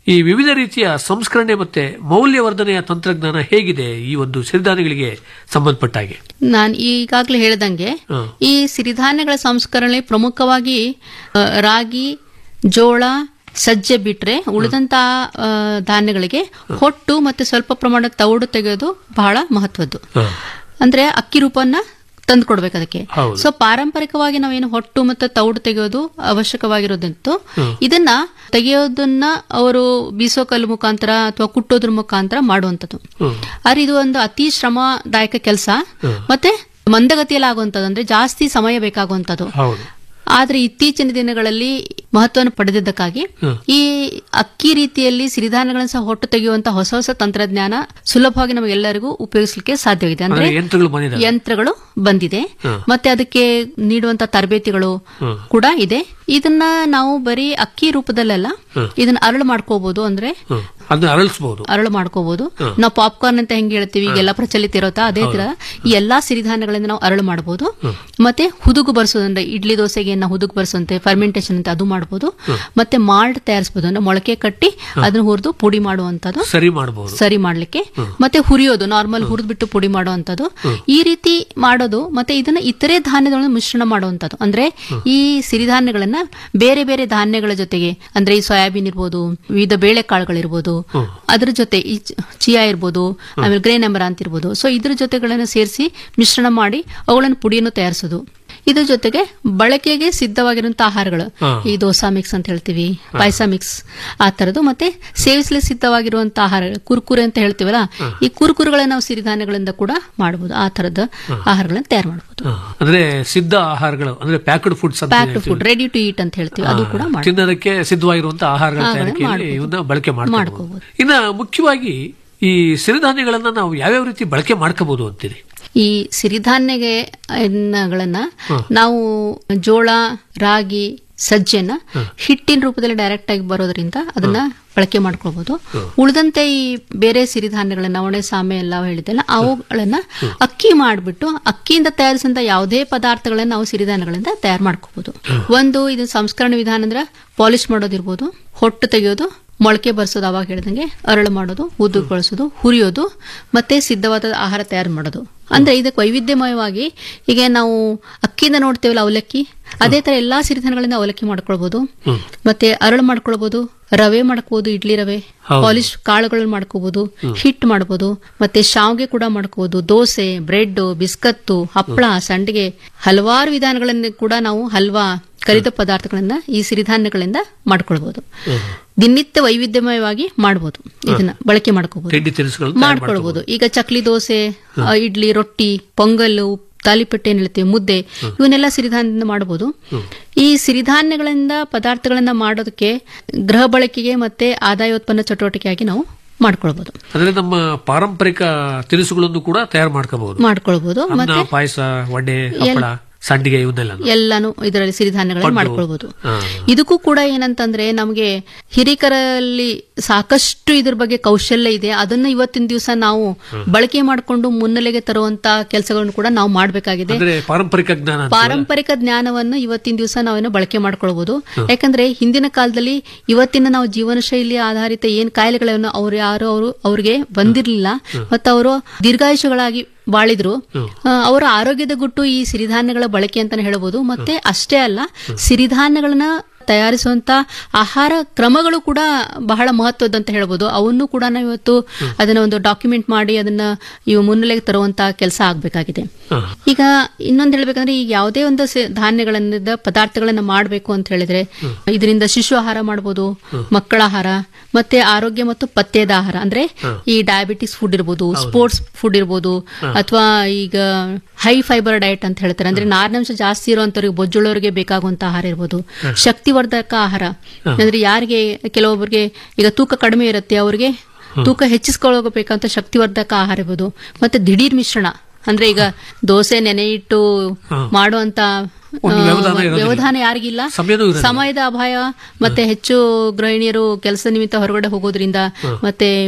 ಈ ವಿವಿಧ ರೀತಿಯ ಸಂಸ್ಕರಣೆ ಮತ್ತೆ ಮೌಲ್ಯವರ್ಧನೆಯ ತಂತ್ರಜ್ಞಾನ ಹೇಗಿದೆ ಈ ಒಂದು ಸಿರಿಧಾನ್ಯಗಳಿಗೆ ಸಂಬಂಧಪಟ್ಟ ಹಾಗೆ ನಾನು ಈಗಾಗಲೇ ಹೇಳ್ದಂಗೆ ಹ. ಈ ಸಿರಿಧಾನ್ಯಗಳ ಸಂಸ್ಕರಣೆ ಪ್ರಮುಖವಾಗಿ ಆ, ರಾಗಿ ಜೋಳ ಸಜ್ಜೆ ಬಿಟ್ರೆ ಉಳಿದಂತ ಆ, ಧಾನ್ಯಗಳಿಗೆ ಹೊಟ್ಟು ಮತ್ತೆ ಸ್ವಲ್ಪ ಪ್ರಮಾಣದ ತೌಡು ತೆಗೆಯೋದು ಬಹಳ ಮಹತ್ವದ್ದು ಅಂದ್ರೆ ಅಕ್ಕಿ ರೂಪನ್ನ ತಂದು ಕೊಡ್ಬೇಕು ಅದಕ್ಕೆ ಹೌದು. ಸೊ ಪಾರಂಪರಿಕವಾಗಿ ನಾವೇನು ಹೊಟ್ಟು ಮತ್ತೆ ತೌಡು ತೆಗೆಯೋದು ಅವಶ್ಯಕವಾಗಿರೋದಂತೂ ಇದನ್ನ ತೆಗೆಯೋದನ್ನ ಅವರು ಬೀಸೋ ಕಲ್ಲು ಮುಖಾಂತರ ಅಥವಾ ಕುಟ್ಟೋದ್ರ ಮುಖಾಂತರ ಮಾಡುವಂಥದ್ದು ಆದ್ರೆ ಇದು ಒಂದು ಅತಿ ಶ್ರಮದಾಯಕ ಕೆಲಸ ಮತ್ತೆ ಮಂದಗತಿಯಲ್ಲಿ ಆಗುವಂಥದ್ದು ಅಂದ್ರೆ ಜಾಸ್ತಿ ಸಮಯ ಬೇಕಾಗುವಂಥದ್ದು ಹೌದು ಆದ್ರೆ ಇತ್ತೀಚಿನ ದಿನಗಳಲ್ಲಿ ಮಹತ್ವವನ್ನು ಪಡೆದಿದ್ದಕ್ಕಾಗಿ ಹ್ಮ್. ಈ ಅಕ್ಕಿ ರೀತಿಯಲ್ಲಿ ಸಿರಿಧಾನ್ಯಗಳನ್ನು ಸಹ ಹೊಟ್ಟು ತೆಗೆಯುವಂತ ಹೊಸ ಹೊಸ ತಂತ್ರಜ್ಞಾನ ಸುಲಭವಾಗಿ ನಮಗೆಲ್ಲರಿಗೂ ಉಪಯೋಗಿಸಲಿಕ್ಕೆ ಸಾಧ್ಯವಿದೆ ಅಂದ್ರೆ ಅಂದ್ರೆ ಯಂತ್ರಗಳು ಬಂದಿದ್ದಾವೆ ಯಂತ್ರಗಳು ಬಂದಿದೆ ಹ್ಮ್. ಮತ್ತೆ ಅದಕ್ಕೆ ನೀಡುವಂತ ತರಬೇತಿಗಳು ಹ್ಮ್. ಕೂಡ ಇದೆ ಇದನ್ನ ನಾವು ಬರೀ ಅಕ್ಕಿ ರೂಪದಲ್ಲೆಲ್ಲ ಹ್ಮ್. ಇದನ್ನ ಅರಳು ಮಾಡ್ಕೋಬಹುದು ಅಂದ್ರೆ ಹ್ಮ್. ಅದನ್ನ ಅರಳಿಸಬಹುದು ಅರಳು ಮಾಡ್ಕೋಬಹುದು ಹ್ಮ್. ನಾವು ಪಾಪ್ಕಾರ್ನ್ ಅಂತ ಹೆಂಗ್ ಹೇಳ್ತೀವಿ ಈಗೆಲ್ಲ ಪ್ರಚಲಿತ ಇರುತ್ತಾ ಅದೇ ಹೌದು. ತರ ಈ ಎಲ್ಲಾ ಸಿರಿಧಾನ್ಯಗಳಿಂದ ನಾವು ಅರಳು ಮಾಡಬಹುದು ಹ್ಮ್. ಮತ್ತೆ ಹುದುಗು ಬರ್ಸೋದಂದ್ರೆ ಇಡ್ಲಿ ದೋಸೆಗೆ ನಾವು ಹುದುಗು ಬರ್ಸೋಂತೆ ಫರ್ಮೆಂಟೇಶನ್ ಅಂತ ಅದು ಮಾಡಬಹುದು ಹ್ಮ್. ಮತ್ತೆ ಮಾಲ್ಟ್ ತಯಾರಿಸಬಹುದು ಅಂದ್ರೆ ಮೊಳಕೆ ಕಟ್ಟಿ ಅದನ್ನ ಹುರಿದು ಪುಡಿ ಮಾಡುವಂತದ್ದು ಸರಿ ಮಾಡಬಹುದು ಸರಿ ಮಾಡ್ಲಿಕ್ಕೆ ಹ್ಮ್. ಮತ್ತೆ ಹುರಿಯೋದು ನಾರ್ಮಲ್ ಹುರಿದು ಬಿಟ್ಟು ಪುಡಿ ಮಾಡುವಂತದ್ದು ಹ್ಮ್. ಈ ರೀತಿ ಮಾಡೋದು ಮತ್ತೆ ಇದನ್ನ ಇತರೆ ಧಾನ್ಯಗಳನ್ನು ಮಿಶ್ರಣ ಮಾಡುವಂತದ್ದು ಅಂದ್ರೆ ಈ ಸಿರಿಧಾನ್ಯಗಳನ್ನ ಬೇರೆ ಬೇರೆ ಧಾನ್ಯಗಳ ಜೊತೆಗೆ ಅಂದ್ರೆ ಈ ಸೋಯಾಬೀನ್ ಇರ್ಬೋದು ವಿವಿಧ ಬೇಳೆಕಾಳುಗಳಿರ್ಬೋದು ಹ್ಮ್. ಅದ್ರ ಜೊತೆ ಈ ಚ- ಚಿಯಾ ಇರ್ಬೋದು ಆಮೇಲೆ ಗ್ರೇನ್ ಎಂಬರ ಅಂತ ಇರ್ಬೋದು ಸೊ ಇದ್ರ ಜೊತೆಗಳನ್ನು ಸೇರಿಸಿ ಮಿಶ್ರಣ ಮಾಡಿ ಅವುಗಳನ್ನು ಪುಡಿಯನ್ನು ತಯಾರಿಸೋದು ಇದ್ರ ಜೊತೆಗೆ ಬಳಕೆಗೆ ಸಿದ್ಧವಾಗಿರುವಂತಹ ಆಹಾರಗಳು ಹಾ. ಈ ದೋಸಾ ಮಿಕ್ಸ್ ಅಂತ ಹೇಳ್ತೀವಿ ಪಾಯಸ ಮಿಕ್ಸ್ ಆ ತರದ್ದು ಮತ್ತೆ ಸೇವಿಸಲು ಸಿದ್ಧವಾಗಿರುವಂತಹ ಆಹಾರಗಳು ಕುರ್ಕುರೆ ಅಂತ ಹೇಳ್ತೀವಲ್ಲ ಈ ಕುರ್ಕುರುಗಳನ್ನ ನಾವು ಸಿರಿಧಾನ್ಯಗಳಿಂದ ಕೂಡ ಮಾಡಬಹುದು ಆ ತರದ ಆಹಾರಗಳನ್ನ ತಯಾರು ಮಾಡಬಹುದು ಅಂದ್ರೆ ಸಿದ್ಧ ಆಹಾರಗಳು ಅಂದ್ರೆ ಪ್ಯಾಕ್ಡ್ ಫುಡ್ಸ್ ಅಂತ ಪ್ಯಾಕ್ಡ್ ಹೇಳ್ತೀವಿ. ಫುಡ್ ರೆಡಿ ಟು ಈಟ್ ಅಂತ ಹೇಳ್ತೀವಿ ಅದು ಕೂಡ ಮಾಡಬಹುದು ತಿನ್ನೋದಕ್ಕೆ ಸಿದ್ಧವಾಗಿರುವಂತಹ ಆಹಾರಗಳ ಆಹಾರಗಳನ್ನ ತಯಾರಿಕೆಯಲ್ಲಿ ಮಾಡ್ಬೋದು. ಇವನ್ನ ಬಳಕೆ ಮಾಡ್ಕೋಬಹುದು ಮಾಡ್ಕೋಬಹುದು. ಇನ್ನ ಮುಖ್ಯವಾಗಿ ಈ ಸಿರಿಧಾನ್ಯಗಳನ್ನ ನಾವು ಯಾವ್ಯಾವ ರೀತಿ ಬಳಕೆ ಮಾಡ್ಕೋಬಹುದು ಅಂತೀರಿ ಈ ಸಿರಿಧಾನ್ಯಗೆ ಅನ್ನಗಳನ್ನ ಹ್ಮ್. ನಾವು ಜೋಳ ರಾಗಿ ಸಜ್ಜೆನ ಹಿಟ್ಟಿನ ರೂಪದಲ್ಲಿ ಡೈರೆಕ್ಟ್ ಆಗಿ ಬರೋದ್ರಿಂದ ಅದನ್ನ ಬಳಕೆ ಮಾಡ್ಕೊಳ್ಬಹುದು ಉಳಿದಂತೆ ಈ ಬೇರೆ ಸಿರಿಧಾನ್ಯಗಳನ್ನ ನವಣೆ ಸಾಮೆ ಎಲ್ಲ ಹೇಳಿದೆಲ್ಲ ಅವುಗಳನ್ನ ಅಕ್ಕಿ ಮಾಡಿಬಿಟ್ಟು ಅಕ್ಕಿಯಿಂದ ತಯಾರಿಸಿದಂತ ಯಾವುದೇ ಪದಾರ್ಥಗಳನ್ನ ನಾವು ಸಿರಿಧಾನ್ಯಗಳಿಂದ ತಯಾರು ಮಾಡ್ಕೋಬಹುದು ಒಂದು ಇದು ಸಂಸ್ಕರಣೆ ವಿಧಾನ ಅಂದ್ರೆ ಪಾಲಿಶ್ ಮಾಡೋದಿರ್ಬೋದು ಹೊಟ್ಟು ತೆಗೆಯೋದು ಮೊಳಕೆ ಬರ್ಸೋದು ಅವಾಗ ಹೇಳ್ದಂಗೆ ಅರಳು ಮಾಡೋದು ಉದ್ದುಗೊಳಿಸೋದು ಹುರಿಯೋದು ಮತ್ತೆ ಸಿದ್ಧವಾದ ಆಹಾರ ತಯಾರು ಮಾಡೋದು ಅಂದ್ರೆ ಇದಕ್ಕೆ ವೈವಿಧ್ಯಮಯವಾಗಿ ಈಗ ನಾವು ಅಕ್ಕಿಯಿಂದ ನೋಡ್ತೇವಲ್ಲ ಅವಲಕ್ಕಿ ಅದೇ ತರ ಎಲ್ಲಾ ಸಿರಿಧಾನ್ಯಗಳಿಂದ ಅವಲಕ್ಕಿ ಮಾಡ್ಕೊಳ್ಬಹುದು ಮತ್ತೆ ಅರಳು ಮಾಡ್ಕೊಳ್ಬಹುದು ರವೆ ಮಾಡ್ಕೋಬಹುದು ಇಡ್ಲಿ ರವೆ ಹೌದು. ಪಾಲಿಶ್ ಕಾಳುಗಳನ್ನ ಮಾಡ್ಕೋಬಹುದು ಹಿಟ್ ಮಾಡಬಹುದು ಮತ್ತೆ ಶಾವ್ಗೆ ಕೂಡ ಮಾಡ್ಕೋಬಹುದು ದೋಸೆ ಬ್ರೆಡ್ ಬಿಸ್ಕತ್ತು ಹಪ್ಪಳ ಸಂಡಿಗೆ ಹಲವಾರು ವಿಧಾನಗಳನ್ನು ಕೂಡ ನಾವು ಹಲ್ವಾ ಕರಿದ ಪದಾರ್ಥಗಳನ್ನ ಈ ಸಿರಿಧಾನ್ಯಗಳಿಂದ ಮಾಡ್ಕೊಳ್ಬಹುದು ದಿನನಿತ್ಯ ವೈವಿಧ್ಯಮಯವಾಗಿ ಮಾಡಬಹುದು ಇದನ್ನ ಬಳಕೆ ಮಾಡ್ಕೋಬಹುದು ತಿಂಡಿ ತಿನಿಸುಗಳನ್ನ ತಯಾರು ಮಾಡ್ಕೊಳ್ಬಹುದು ಈಗ ಚಕ್ಲಿ ದೋಸೆ ಆ, ಇಡ್ಲಿ ರೊಟ್ಟಿ ಪೊಂಗಲ್ಲು ತಾಲಿಪಟ್ಟೆ ಏನ್ ಹೇಳ್ತೀವಿ ಮುದ್ದೆ ಇವನ್ನೆಲ್ಲ ಸಿರಿಧಾನ್ಯದಿಂದ ಮಾಡಬಹುದು ಈ ಸಿರಿಧಾನ್ಯಗಳಿಂದ ಪದಾರ್ಥಗಳನ್ನ ಮಾಡೋದಕ್ಕೆ ಗೃಹ ಬಳಕೆಗೆ ಮತ್ತೆ ಆದಾಯೋತ್ಪನ್ನ ಚಟುವಟಿಕೆಯಾಗಿ ನಾವು ಮಾಡ್ಕೊಳ್ಬಹುದು ಅಂದ್ರೆ ನಮ್ಮ ಪಾರಂಪರಿಕ ತಿನಿಸುಗಳನ್ನು ಕೂಡ ತಯಾರು ಮಾಡ್ಕೋಬಹುದು ಮಾಡ್ಕೊಳ್ಬಹುದು ಅನ್ನ ಮತ್ತೆ ಪಾಯಸ ವಡೆ ಹಪ್ಪಳ ಸಂಡಿಗೆ ಇವನ್ನೆಲ್ಲ ಎಲ್ಲಾನು ಇದರಲ್ಲಿ ಸಿರಿಧಾನ್ಯಗಳನ್ನ ಪಡ್ಡು. ಮಾಡ್ಕೊಳ್ಬಹುದು ಹಾ. ಇದಕ್ಕೂ ಕೂಡ ಏನಂತಂದ್ರೆ ನಮಗೆ ಹಿರಿಕರಲ್ಲಿ ಸಾಕಷ್ಟು ಇದ್ರ ಬಗ್ಗೆ ಕೌಶಲ್ಯ ಇದೆ ಅದನ್ನ ಇವತ್ತಿನ ದಿವಸ ನಾವು ಬಳಕೆ ಮಾಡಿಕೊಂಡು ಮುನ್ನೆಲೆಗೆ ತರುವಂತ ಕೆಲಸಗಳನ್ನು ಕೂಡ ನಾವು ಮಾಡಬೇಕಾಗಿದೆ ಅಂದ್ರೆ ಪಾರಂಪರಿಕ ಜ್ಞಾನ ಅಂತೀವಲ್ಲ. ಪಾರಂಪರಿಕ ಜ್ಞಾನವನ್ನು ಇವತ್ತಿನ ದಿವಸ ನಾವೇನೋ ಬಳಕೆ ಮಾಡ್ಕೊಳ್ಬಹುದು ಯಾಕಂದ್ರೆ ಹಿಂದಿನ ಕಾಲದಲ್ಲಿ ಇವತ್ತಿನ ನಾವು ಜೀವನ ಶೈಲಿ ಆಧಾರಿತ ಏನ್ ಕಾಯಿಲೆಗಳನ್ನು ಅವ್ರು ಯಾರು ಅವರು ಅವ್ರಿಗೆ ಬಂದಿರ್ಲಿಲ್ಲ ಮತ್ತು ಅವರು ದೀರ್ಘಾಯುಷಗಳಾಗಿ ಬಾಳಿದ್ರು ಆ, ಅವರ ಆರೋಗ್ಯದ ಗುಟ್ಟು ಈ ಸಿರಿಧಾನ್ಯಗಳ ಬಳಕೆ ಅಂತಾನೆ ಹೇಳಬಹುದು ಮತ್ತೆ ಅಷ್ಟೇ ಅಲ್ಲ ಸಿರಿಧಾನ್ಯಗಳನ್ನ ತಯಾರಿಸುವಂತ ಆಹಾರ ಕ್ರಮಗಳು ಕೂಡ ಬಹಳ ಮಹತ್ವದಂತ ಹೇಳ್ಬೋದು ಅವನ್ನು ಕೂಡ ನಾವು ಇವತ್ತು ಅದನ್ನ ಒಂದು ಡಾಕ್ಯುಮೆಂಟ್ ಮಾಡಿ ಅದನ್ನ ಇವು ಮುನ್ನೆಲೆಗೆ ತರುವಂತ ಕೆಲಸ ಆಗ್ಬೇಕಾಗಿದೆ ಈಗ ಇನ್ನೊಂದು ಹೇಳ್ಬೇಕಂದ್ರೆ ಈಗ ಯಾವುದೇ ಒಂದು ಸಿ- ಧಾನ್ಯಗಳಿಂದ ಪದಾರ್ಥಗಳನ್ನ ಮಾಡಬೇಕು ಅಂತ ಹೇಳಿದ್ರೆ ಇದರಿಂದ ಶಿಶು ಆಹಾರ ಮಾಡ್ಬೋದು ಮಕ್ಕಳ ಆಹಾರ ಮತ್ತೆ ಆರೋಗ್ಯ ಮತ್ತು ಪಥ್ಯದ ಆಹಾರ ಅಂದ್ರೆ ಈ ಡಯಾಬಿಟಿಸ್ ಫುಡ್ ಇರ್ಬೋದು ಸ್ಪೋರ್ಟ್ಸ್ ಫುಡ್ ಇರ್ಬೋದು ಅಥವಾ ಈಗ ಹೈ ಫೈಬರ್ ಡಯಟ್ ಅಂತ ಹೇಳ್ತಾರೆ ಅಂದ್ರೆ ನಾರಿನಾಂಶ ಜಾಸ್ತಿ ಇರುವಂತವ್ರಿಗೆ ಬೊಜ್ಜುಳ್ಳವರಿಗೆ ಬೇಕಾಗುವಂತ ಆಹಾರ ಇರ್ಬೋದು ಶಕ್ತಿವರ್ಧಕ ಆಹಾರ ಅಂದ್ರೆ ಯಾರಿಗೆ ಕೆಲವೊಬ್ಬರಿಗೆ ಈಗ ತೂಕ ಕಡಿಮೆ ಇರುತ್ತೆ ಅವರಿಗೆ ತೂಕ ಹೆಚ್ಚಿಸ್ಕೊಳ್ಳೋಬೇಕಂತ ಶಕ್ತಿವರ್ಧಕ ಆಹಾರ ಇರ್ಬೋದು ಮತ್ತೆ ದಿಢೀರ್ ಮಿಶ್ರಣ ಅಂದ್ರೆ ಈಗ ದೋಸೆ ನೆನೆ ಇಟ್ಟು ಮಾಡುವಂತ ಒಂದು ಆ, ವ್ಯವಧಾನ ಇರೋದಿಲ್ಲ. ವ್ಯವಧಾನ ಯಾರಿಗಿಲ್ಲ ಸಮಯನೂ ಇರೋದಿಲ್ಲ. ಸಮಯದ ಅಭಾಯ ಮತ್ತೆ ಹೆಚ್ಚು ಗೃಹಿಣಿಯರು ಕೆಲಸ ನಿಮಿತ್ತ ಹೊರಗಡೆ ಹೋಗೋದ್ರಿಂದ ಮತ್ತೆ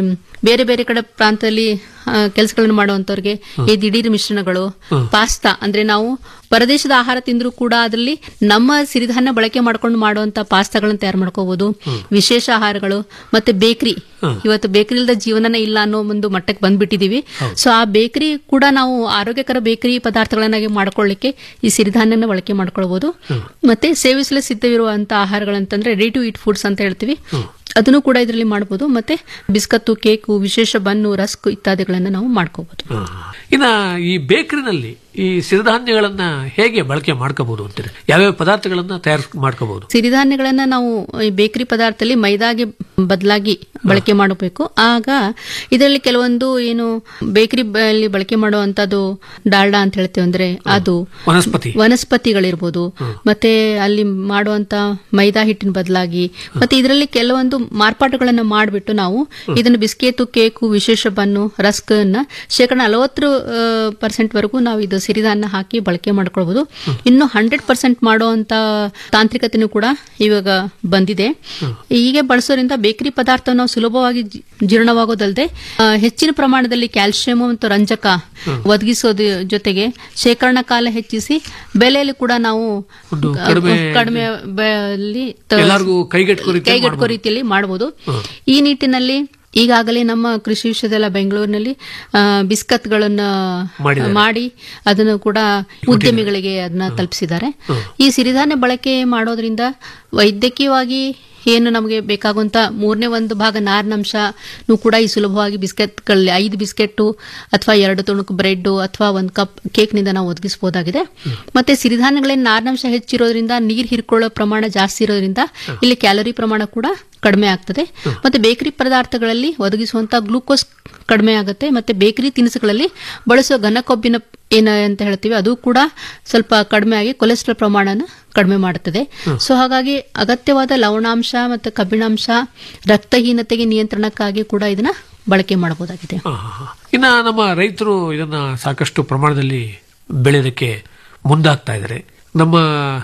ಬೇರೆ ಬೇರೆ ಕಡೆ ಪ್ರಾಂತದಲ್ಲಿ ಕೆಲಸಗಳನ್ನು ಮಾಡುವಂತವ್ರಿಗೆ ಈ ದಿಢೀರ್ ಮಿಶ್ರಣಗಳು ಪಾಸ್ತಾ ಅಂದ್ರೆ ನಾವು ಪರದೇಶದ ಆಹಾರ ತಿಂದರೂ ಕೂಡ ಅದರಲ್ಲಿ ನಮ್ಮ ಸಿರಿಧಾನ್ಯ ಬಳಕೆ ಮಾಡ್ಕೊಂಡು ಮಾಡುವಂತ ಪಾಸ್ತಾಗಳನ್ನ ತಯಾರು ಮಾಡ್ಕೋಬಹುದು ವಿಶೇಷ ಆಹಾರಗಳು ಮತ್ತೆ ಬೇಕರಿ ಇವತ್ತು ಬೇಕರಿ ಇಲ್ಲದ ಜೀವನನೇ ಇಲ್ಲ ಅನ್ನೋ ಒಂದು ಮಟ್ಟಕ್ಕೆ ಬಂದ್ಬಿಟ್ಟಿದೀವಿ ಸೊ ಆ ಬೇಕರಿ ಕೂಡ ನಾವು ಆರೋಗ್ಯಕರ ಬೇಕರಿ ಪದಾರ್ಥಗಳನ್ನಾಗಿ ಮಾಡ್ಕೊಳ್ಳಿಕ್ಕೆ ಈ ಸಿರಿಧಾನ್ಯನ ಬಳಕೆ ಮಾಡ್ಕೊಳ್ಬಹುದು ಮತ್ತೆ ಸೇವಿಸಲು ಸಿದ್ಧವಿರುವಂತ ಆಹಾರಗಳಂತಂದ್ರೆ ರೆಡಿ ಟು ಈಟ್ ಫುಡ್ಸ್ ಅಂತ ಹೇಳ್ತೀವಿ ಅದನ್ನು ಕೂಡ ಇದರಲ್ಲಿ ಮಾಡಬಹುದು ಮತ್ತೆ ಬಿಸ್ಕತ್ತು ಕೇಕು ವಿಶೇಷ ಬನ್ನು ರಸ್ಕ್ ಇತ್ಯಾದಿಗಳನ್ನ ನಾವು ಮಾಡ್ಕೋಬಹುದು ಇನ್ನ ಈ ಬೇಕರಿನಲ್ಲಿ ಈ ಸಿರಿಧಾನ್ಯಗಳನ್ನ ಹೇಗೆ ಬಳಕೆ ಮಾಡ್ಕೋಬಹುದು ಅಂತೀರಿ ಯಾವ್ಯಾವ ಪದಾರ್ಥಗಳನ್ನ ತಯಾರು ಮಾಡ್ಕೋಬಹುದು ಸಿರಿಧಾನ್ಯಗಳನ್ನ ನಾವು ಈ ಬೇಕರಿ ಪದಾರ್ಥದಲ್ಲಿ ಮೈದಾಗೆ ಬದಲಾಗಿ ಬಳಕೆ ಮಾಡಬೇಕು ಆಗ ಇದರಲ್ಲಿ ಕೆಲವೊಂದು ಏನು ಬೇಕರಿ ಅಲ್ಲಿ ಬಳಕೆ ಮಾಡುವಂತದ್ದು ಡಾಲ್ಡಾ ಅಂತ ಹೇಳ್ತೇವೆ ಅಂದ್ರೆ ಅದು ವನಸ್ಪತಿ ವನಸ್ಪತಿಗಳಿರ್ಬೋದು ಮತ್ತೆ ಅಲ್ಲಿ ಮಾಡುವಂತ ಮೈದಾ ಹಿಟ್ಟಿನ ಬದಲಾಗಿ ಮತ್ತೆ ಇದರಲ್ಲಿ ಕೆಲವೊಂದು ಮಾರ್ಪಾಟುಗಳನ್ನ ಮಾಡಿಬಿಟ್ಟು ನಾವು ಇದನ್ನು ಬಿಸ್ಕೆಟು ಕೇಕು ವಿಶೇಷ ಬನ್ನು ರಸ್ಕ್ ಅನ್ನ ಶೇಕಡ ನಲವತ್ತು ಪರ್ಸೆಂಟ್ ವರೆಗೂ ನಾವು ಇದು ಸಿರಿಧಾನ್ಯ ಹಾಕಿ ಬಳಕೆ ಮಾಡ್ಕೊಳ್ಬಹುದು ಇನ್ನು ಹಂಡ್ರೆಡ್ ಪರ್ಸೆಂಟ್ ಮಾಡುವಂತ ತಾಂತ್ರಿಕತೆನೂ ಕೂಡ ಇವಾಗ ಬಂದಿದೆ ಹೀಗೆ ಬಳಸೋದ್ರಿಂದ ಬೇಕರಿ ಪದಾರ್ಥ ನಾವು ಸುಲಭವಾಗಿ ಜಿ- ಜೀರ್ಣವಾಗೋದಲ್ಲದೆ ಆ, ಹೆಚ್ಚಿನ ಪ್ರಮಾಣದಲ್ಲಿ ಕ್ಯಾಲ್ಸಿಯಂ ಮತ್ತು ರಂಜಕ ಒದಗಿಸೋದ್ರ ಜೊತೆಗೆ ಶೇಖರಣಾ ಕಾಲ ಹೆಚ್ಚಿಸಿ ಬೆಲೆಯಲ್ಲಿ ಕೂಡ ನಾವು ಒಂದು ಆ, ಕಡಿಮೆ- ಕಡಿಮೆ ಬೆಲೆಯಲ್ಲಿ ತ- ಎಲ್ಲರಿಗೂ ಕೈಗೆಟುಕೋ ರೀತಿಯಲ್ಲಿ ಕೈಗೆಟುಕೋ ಮಾಡ್ಬೋದು. ರೀತಿಯಲ್ಲಿ ಮಾಡಬಹುದು ಈ ನಿಟ್ಟಿನಲ್ಲಿ ಈಗಾಗಲೇ ನಮ್ಮ ಕೃಷಿ ವಿಶ್ವವಿದ್ಯಾಲಯ ಬೆಂಗಳೂರಿನಲ್ಲಿ ಆ, ಬಿಸ್ಕತ್ಗಳನ್ನ ಮಾಡಿದ್ದಾರೆ. ಮಾಡಿ ಅದನ್ನು ಕೂಡ ಉದ್ಯಮಿಗಳಿಗೆ ಅದನ್ನ ತಲುಪಿಸಿದ್ದಾರೆ ಈ ಸಿರಿಧಾನ್ಯ ಬಳಕೆ ಮಾಡೋದ್ರಿಂದ ವೈದ್ಯಕೀಯವಾಗಿ ಏನು ನಮಗೆ ಬೇಕಾಗುವಂತ ಮೂರನೇ ಒಂದು ಭಾಗ ನಾರಿನಂಶನೂ ಕೂಡ ಈ ಸುಲಭವಾಗಿ ಬಿಸ್ಕೆಟ್ಗಳಲ್ಲಿ ಐದು ಬಿಸ್ಕೆಟ್ಟು ಅಥವಾ ಎರಡು ತುಣುಕು ಬ್ರೆಡ್ ಅಥವಾ ಒಂದು ಕಪ್ ಕೇಕ್ನಿಂದ ನಾವು ಒದಗಿಸಬಹುದಾಗಿದೆ ಮತ್ತೆ ಸಿರಿಧಾನ್ಯಗಳಲ್ಲಿ ನಾರಿನಂಶ ಹೆಚ್ಚಿರೋದ್ರಿಂದ ನೀರು ಹಿರ್ಕೊಳ್ಳೋ ಪ್ರಮಾಣ ಜಾಸ್ತಿ ಇರೋದ್ರಿಂದ ಇಲ್ಲಿ ಕ್ಯಾಲರಿ ಪ್ರಮಾಣ ಕೂಡ ಕಡಿಮೆ ಆಗ್ತದೆ ಮತ್ತೆ ಬೇಕರಿ ಪದಾರ್ಥಗಳಲ್ಲಿ ಒದಗಿಸುವಂತ ಗ್ಲೂಕೋಸ್ ಕಡಿಮೆ ಆಗುತ್ತೆ ಮತ್ತೆ ಬೇಕರಿ ತಿನಿಸುಗಳಲ್ಲಿ ಬಳಸೋ ಘನ ಕೊಬ್ಬಿನ ಏನ ಅಂತ ಹೇಳ್ತೀವಿ ಅದು ಕೂಡ ಸ್ವಲ್ಪ ಕಡಿಮೆ ಆಗಿ ಕೊಲೆಸ್ಟ್ರಾಲ್ ಪ್ರಮಾಣನ ಕಡಿಮೆ ಮಾಡುತ್ತದೆ ಸೊ ಹಾಗಾಗಿ ಅಗತ್ಯವಾದ ಲವಣಾಂಶ ಮತ್ತು ಕಬ್ಬಿಣಾಂಶ ರಕ್ತಹೀನತೆಗೆ ನಿಯಂತ್ರಣಕ್ಕಾಗಿ ಕೂಡ ಇದನ್ನ ಬಳಕೆ ಮಾಡಬಹುದಾಗಿದೆ ಇನ್ನ ನಮ್ಮ ರೈತರು ಇದನ್ನ ಸಾಕಷ್ಟು ಪ್ರಮಾಣದಲ್ಲಿ ಬೆಳೆಯೋದಕ್ಕೆ ಮುಂದಾಗ್ತಾ ಇದ್ದಾರೆ ನಮ್ಮ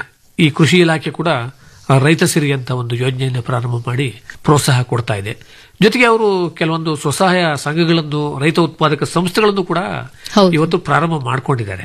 ಈ ಕೃಷಿ ಇಲಾಖೆ ಕೂಡ ಆ ರೈತ ಸಿರಿ ಅಂತ ಒಂದು ಯೋಜನೆಯನ್ನು ಪ್ರಾರಂಭ ಮಾಡಿ ಪ್ರೋತ್ಸಾಹ ಕೊಡ್ತಾ ಇದೆ ಜೊತೆಗೆ ಅವರು ಕೆಲವೊಂದು ಸ್ವಸಹಾಯ ಸಂಘಗಳನ್ನು ರೈತ ಉತ್ಪಾದಕ ಸಂಸ್ಥೆಗಳನ್ನು ಕೂಡ ಇವತ್ತು ಪ್ರಾರಂಭ ಮಾಡ್ಕೊಂಡಿದ್ದಾರೆ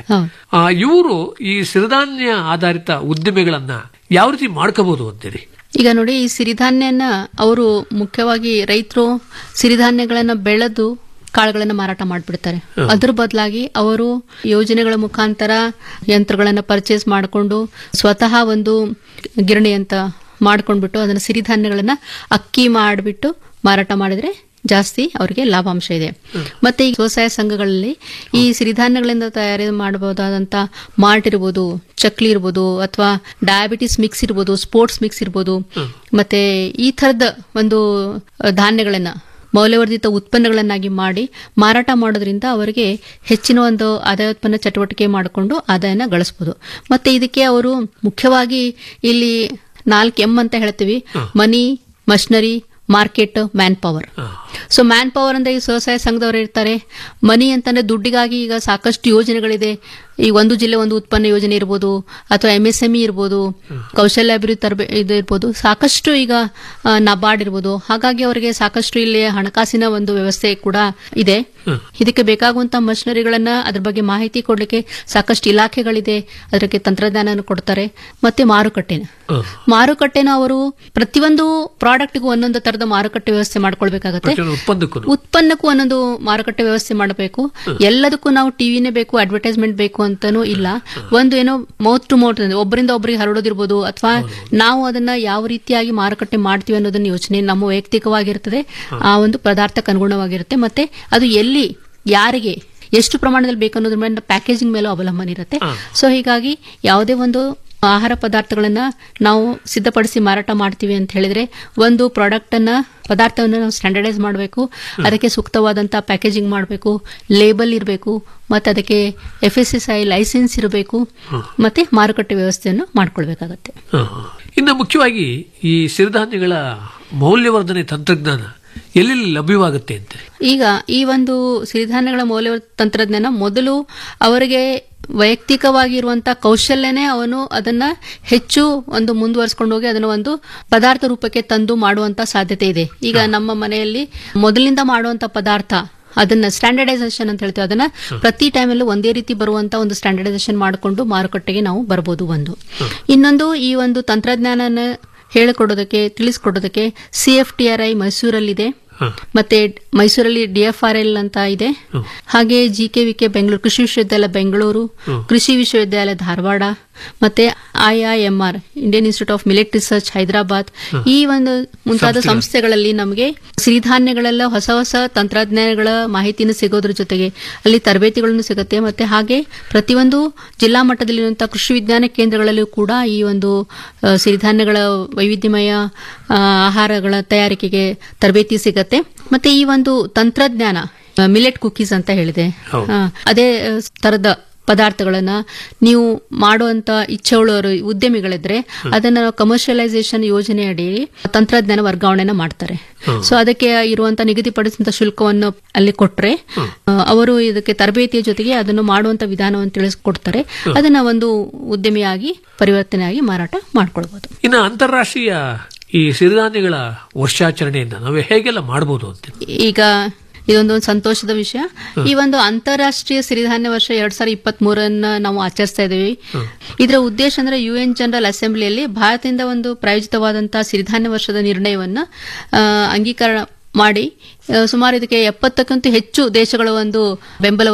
ಇವರು ಈ ಸಿರಿಧಾನ್ಯ ಆಧಾರಿತ ಉದ್ದಿಮೆಗಳನ್ನ ಯಾವ ರೀತಿ ಮಾಡ್ಕೋಬಹುದು ಅಂತೀರಿ ಈಗ ನೋಡಿ ಈ ಸಿರಿಧಾನ್ಯನ ಅವರು ಮುಖ್ಯವಾಗಿ ರೈತರು ಸಿರಿಧಾನ್ಯಗಳನ್ನ ಬೆಳೆದು ಕಾಳುಗಳನ್ನ ಮಾರಾಟ ಮಾಡಿಬಿಡ್ತಾರೆ ಅದ್ರ ಬದಲಾಗಿ ಅವರು ಯೋಜನೆಗಳ ಮುಖಾಂತರ ಯಂತ್ರಗಳನ್ನ ಪರ್ಚೇಸ್ ಮಾಡಿಕೊಂಡು ಸ್ವತಃ ಒಂದು ಗಿರಣಿ ಅಂತ ಮಾಡ್ಕೊಂಡ್ಬಿಟ್ಟು ಅದನ್ನ ಸಿರಿಧಾನ್ಯಗಳನ್ನ ಅಕ್ಕಿ ಮಾಡಿಬಿಟ್ಟು ಮಾರಾಟ ಮಾಡಿದ್ರೆ ಜಾಸ್ತಿ ಅವರಿಗೆ ಲಾಭಾಂಶ ಇದೆ ಮತ್ತೆ ಈ ಸ್ವಸಹಾಯ ಸಂಘಗಳಲ್ಲಿ ಈ ಸಿರಿಧಾನ್ಯಗಳಿಂದ ತಯಾರಿ ಮಾಡಬಹುದಾದಂತ ಮಾಲ್ಟ್ ಇರ್ಬೋದು ಚಕ್ಲಿ ಇರ್ಬೋದು ಅಥವಾ ಡಯಾಬಿಟಿಸ್ ಮಿಕ್ಸ್ ಇರ್ಬೋದು ಸ್ಪೋರ್ಟ್ಸ್ ಮಿಕ್ಸ್ ಇರ್ಬೋದು ಮತ್ತೆ ಈ ಥರದ ಒಂದು ಅಹ್, ಧಾನ್ಯಗಳನ್ನ ಮೌಲ್ಯವರ್ಧಿತ ಉತ್ಪನ್ನಗಳನ್ನಾಗಿ ಮಾಡಿ ಮಾರಾಟ ಮಾಡೋದ್ರಿಂದ ಅವರಿಗೆ ಹೆಚ್ಚಿನ ಒಂದು ಆದಾಯೋತ್ಪನ್ನ ಚಟುವಟಿಕೆ ಮಾಡಿಕೊಂಡು ಆದಾಯನ ಗಳಿಸಬಹುದು ಮತ್ತೆ ಇದಕ್ಕೆ ಅವರು ಮುಖ್ಯವಾಗಿ ಇಲ್ಲಿ ನಾಲ್ಕು ಎಂ ಅಂತ ಹೇಳ್ತೀವಿ money machinery market man power so man power ಅಂದ್ರೆ ಈ ಸ್ವಸಹಾಯ ಸಂಘದವರು ಇರ್ತಾರೆ ಮನಿ ಅಂತಂದ್ರೆ ದುಡ್ಡಿಗಾಗಿ ಈಗ ಸಾಕಷ್ಟು ಯೋಜನೆಗಳಿದೆ ಈ ಒಂದು ಜಿಲ್ಲೆ ಒಂದು ಉತ್ಪನ್ನ ಯೋಜನೆ ಇರ್ಬೋದು ಅಥವಾ ಎಂ ಎಸ್ ಎಂಇ ಇರ್ಬೋದು ಕೌಶಲ್ಯ ಅಭಿವೃದ್ಧಿ ತರಬೇ ಇದು ಇರ್ಬೋದು ಸಾಕಷ್ಟು ಈಗ ಆ, ನಬಾರ್ಡ್ ಇರ್ಬೋದು ಹಾಗಾಗಿ ಅವರಿಗೆ ಸಾಕಷ್ಟು ಇಲ್ಲಿ ಹಣಕಾಸಿನ ಒಂದು ವ್ಯವಸ್ಥೆ ಕೂಡ ಇದೆ ಇದಕ್ಕೆ ಬೇಕಾಗುವಂತ ಮಷಿನರಿಗಳನ್ನ ಅದ್ರ ಬಗ್ಗೆ ಮಾಹಿತಿ ಕೊಡ್ಲಿಕ್ಕೆ ಸಾಕಷ್ಟು ಇಲಾಖೆಗಳಿದೆ ಅದಕ್ಕೆ ತಂತ್ರಜ್ಞಾನ ಕೊಡ್ತಾರೆ ಮತ್ತೆ ಮಾರುಕಟ್ಟೆನ ಮಾರುಕಟ್ಟೆನ ಅವರು ಪ್ರತಿಯೊಂದು ಪ್ರಾಡಕ್ಟ್ಗೂ ಒಂದೊಂದು ತರದ ಮಾರುಕಟ್ಟೆ ವ್ಯವಸ್ಥೆ ಮಾಡ್ಕೊಳ್ಬೇಕಾಗತ್ತೆ ಪ್ರತಿಯೊಂದು ಉತ್ಪನ್ನಕ್ಕೂ ಉತ್ಪನ್ನಕ್ಕೂ ಒಂದೊಂದು ಮಾರುಕಟ್ಟೆ ವ್ಯವಸ್ಥೆ ಮಾಡಬೇಕು ಎಲ್ಲದಕ್ಕೂ ನಾವು ಟಿವಿನೇ ಬೇಕು ಅಡ್ವರ್ಟೈಸ್ಮೆಂಟ್ ಬೇಕು ಅಂತಾನೂ ಇಲ್ಲ ಒಂದು ಏನೋ ಮೌತ್ ಟು ಮೌತ್ ಒಬ್ಬರಿಂದ ಒಬ್ಬರಿಗೆ ಹರಡೋದಿರ್ಬೋದು ಅಥವಾ ನಾವು ಅದನ್ನ ಯಾವ ರೀತಿಯಾಗಿ ಮಾರುಕಟ್ಟೆ ಮಾಡ್ತೀವಿ ಅನ್ನೋದನ್ನ ಯೋಚನೆ ನಮ್ಮ ವೈಯಕ್ತಿಕವಾಗಿರ್ತದೆ ಆ ಒಂದು ಪದಾರ್ಥಕ್ಕೆ ಅನುಗುಣವಾಗಿರುತ್ತೆ ಮತ್ತೆ ಅದು ಎಲ್ಲಿ ಯಾರಿಗೆ ಎಷ್ಟು ಪ್ರಮಾಣದಲ್ಲಿ ಬೇಕು ಅನ್ನೋದ್ರ ಮೇಲೆ ಪ್ಯಾಕೇಜಿಂಗ್ ಮೇಲೂ ಅವಲಂಬನೆ ಇರುತ್ತೆ ಸೊ ಹೀಗಾಗಿ ಯಾವುದೇ ಒಂದು ಆಹಾರ ಪದಾರ್ಥಗಳನ್ನ ನಾವು ಸಿದ್ಧಪಡಿಸಿ ಮಾರಾಟ ಮಾಡ್ತೀವಿ ಅಂತ ಹೇಳಿದ್ರೆ ಒಂದು ಪ್ರಾಡಕ್ಟ್ ಅನ್ನ ಪದಾರ್ಥವನ್ನು ನಾವು ಸ್ಟ್ಯಾಂಡರ್ಡೈಸ್ ಮಾಡಬೇಕು ಅದಕ್ಕೆ ಸೂಕ್ತವಾದಂತ ಪ್ಯಾಕೇಜಿಂಗ್ ಮಾಡಬೇಕು ಲೇಬಲ್ ಇರಬೇಕು ಮತ್ತೆ ಅದಕ್ಕೆ F S S I licence ಇರಬೇಕು ಮತ್ತೆ ಮಾರುಕಟ್ಟೆ ವ್ಯವಸ್ಥೆಯನ್ನು ಮಾಡ್ಕೊಳ್ಬೇಕಾಗತ್ತೆ ಹ, ಹ. ಇನ್ನು ಮುಖ್ಯವಾಗಿ ಈ ಸಿರಿಧಾನ್ಯಗಳ ಮೌಲ್ಯವರ್ಧನೆ ತಂತ್ರಜ್ಞಾನ ಎಲ್ಲೆಲ್ಲಿ ಲಭ್ಯವಾಗುತ್ತೆ ಅಂತ ಈಗ ಈ ಒಂದು ಸಿರಿಧಾನ್ಯಗಳ ಮೌಲ್ಯ ತಂತ್ರಜ್ಞಾನ ಮೊದಲು ಅವರಿಗೆ ವೈಯಕ್ತಿಕವಾಗಿರುವಂತಹ ಕೌಶಲ್ಯನೇ ಅವನು ಅದನ್ನ ಹೆಚ್ಚು ಒಂದು ಮುಂದುವರಿಸಿಕೊಂಡು ಹೋಗಿ ಅದನ್ನ ಒಂದು ಪದಾರ್ಥ ರೂಪಕ್ಕೆ ತಂದು ಮಾಡುವಂತ ಸಾಧ್ಯತೆ ಇದೆ ಈಗ ನಮ್ಮ ಮನೆಯಲ್ಲಿ ಮೊದಲಿಂದ ಮಾಡುವಂತ ಪದಾರ್ಥ ಅದನ್ನ ಸ್ಟ್ಯಾಂಡರ್ಡೈಸೇಷನ್ ಅಂತ ಹೇಳ್ತೀವಿ ಅದನ್ನ ಪ್ರತಿ ಟೈಮಲ್ಲೂ ಒಂದೇ ರೀತಿ ಬರುವಂತ ಒಂದು ಸ್ಟ್ಯಾಂಡರ್ಡೈಸೇಷನ್ ಮಾಡಿಕೊಂಡು ಮಾರುಕಟ್ಟೆಗೆ ನಾವು ಬರ್ಬೋದು ಒಂದು ಇನ್ನೊಂದು ಈ ಒಂದು ತಂತ್ರಜ್ಞಾನನ ಹೇಳಿಕೊಡೋದಕ್ಕೆ ತಿಳಿಸ್ಕೊಡೋದಕ್ಕೆ C F T R I ಮೈಸೂರಲ್ಲಿದೆ ಮತ್ತೆ ಮೈಸೂರಲ್ಲಿ ಡಿ ಎಫ್ ಆರ್ ಎಲ್ ಅಂತ ಇದೆ ಹಾಗೆ G K V K Bengaluru ಕೃಷಿ ವಿಶ್ವವಿದ್ಯಾಲಯ ಬೆಂಗಳೂರು ಕೃಷಿ ವಿಶ್ವವಿದ್ಯಾಲಯ ಧಾರವಾಡ ಮತ್ತೆ IIMR Indian institute of millet research Hyderabad ಈ ಒಂದು ಮುಂತಾದ ಸಂಸ್ಥೆಗಳು. ಸಂಸ್ಥೆಗಳಲ್ಲಿ ನಮಗೆ ಸಿರಿಧಾನ್ಯಗಳೆಲ್ಲ ಹೊಸ ಹೊಸ ತಂತ್ರಜ್ಞಾನಗಳ ಮಾಹಿತಿನ ಸಿಗೋದ್ರ ಜೊತೆಗೆ ಅಲ್ಲಿ ತರಬೇತಿಗಳನ್ನು ಸಿಗುತ್ತೆ ಮತ್ತೆ ಹಾಗೆ ಪ್ರತಿಯೊಂದು ಜಿಲ್ಲಾ ಮಟ್ಟದಲ್ಲಿರುವಂತಹ ಕೃಷಿ ವಿಜ್ಞಾನ ಕೇಂದ್ರಗಳಲ್ಲೂ ಕೂಡ ಈ ಒಂದು ಆ, ಸಿರಿಧಾನ್ಯಗಳ ವೈವಿಧ್ಯಮಯ ಆ, ಆಹಾರಗಳ ತಯಾರಿಕೆಗೆ ತರಬೇತಿ ಸಿಗತ್ತೆ ಮತ್ತೆ ಈ ಒಂದು ತಂತ್ರಜ್ಞಾನ ಮಿಲೆಟ್ ಕುಕೀಸ್ ಅಂತ ಹೇಳಿದೆ ಹೌದು. ಆ, ಅದೇ ಆ, ತರದ ಪದಾರ್ಥಗಳನ್ನ ನೀವು ಮಾಡುವಂತ ಇಚ್ಛೆಯುಳ್ಳವರು ಉದ್ಯಮಿಗಳಿದ್ರೆ ಅದನ್ನ ಕಮರ್ಷಿಯಲೈಸೇಷನ್ ಯೋಜನೆ ಅಡಿ ತಂತ್ರಜ್ಞಾನ ವರ್ಗಾವಣೆನ ಮಾಡ್ತಾರೆ ಸೊ ಅದಕ್ಕೆ ಇರುವಂತ ನಿಗದಿಪಡಿಸಿದಂತ ಶುಲ್ಕವನ್ನು ಅಲ್ಲಿ ಕೊಟ್ರೆ ಆ, ಅವರು ಇದಕ್ಕೆ ತರಬೇತಿಯ ಜೊತೆಗೆ ಅದನ್ನು ಮಾಡುವಂತ ವಿಧಾನವನ್ನು ತಿಳಿಸ್ಕೊಡ್ತಾರೆ ಅದನ್ನ ಒಂದು ಉದ್ಯಮಿಯಾಗಿ ಪರಿವರ್ತನೆಯಾಗಿ ಮಾರಾಟ ಮಾಡ್ಕೊಳ್ಬಹುದು ಇನ್ನು ಅಂತಾರಾಷ್ಟ್ರೀಯ ಈ ಸಿರಿಧಾನ್ಯಗಳ ವರ್ಷಾಚರಣೆಯನ್ನ ನಾವು ಹೇಗೆಲ್ಲ ಮಾಡಬಹುದು ಅಂತ ಈಗ ಇದೊಂದು ಸಂತೋಷದ ವಿಷಯ ಈ ಒಂದು ಅಂತಾರಾಷ್ಟ್ರೀಯ ಸಿರಿಧಾನ್ಯ ವರ್ಷ ಎರಡ್ ಸಾವಿರದ ಇಪ್ಪತ್ತ್ ಮೂರನ್ನ ನಾವು ಆಚರಿಸ್ತಾ ಇದ್ದೀವಿ ಇದರ ಉದ್ದೇಶ ಅಂದ್ರೆ ಯು ಎನ್ ಜನರಲ್ ಅಸೆಂಬ್ಲಿಯಲ್ಲಿ ಭಾರತದಿಂದ ಒಂದು ಪ್ರಾಯೋಜಿತವಾದಂತಹ ಸಿರಿಧಾನ್ಯ ವರ್ಷದ ನಿರ್ಣಯವನ್ನ ಆ, ಅಂಗೀಕರಣ ಮಾಡಿ ಆ, ಸುಮಾರು ಇದಕ್ಕೆ ಎಪ್ಪತ್ತಕ್ಕಂತೂ ಹೆಚ್ಚು ದೇಶಗಳ ಒಂದು ಬೆಂಬಲ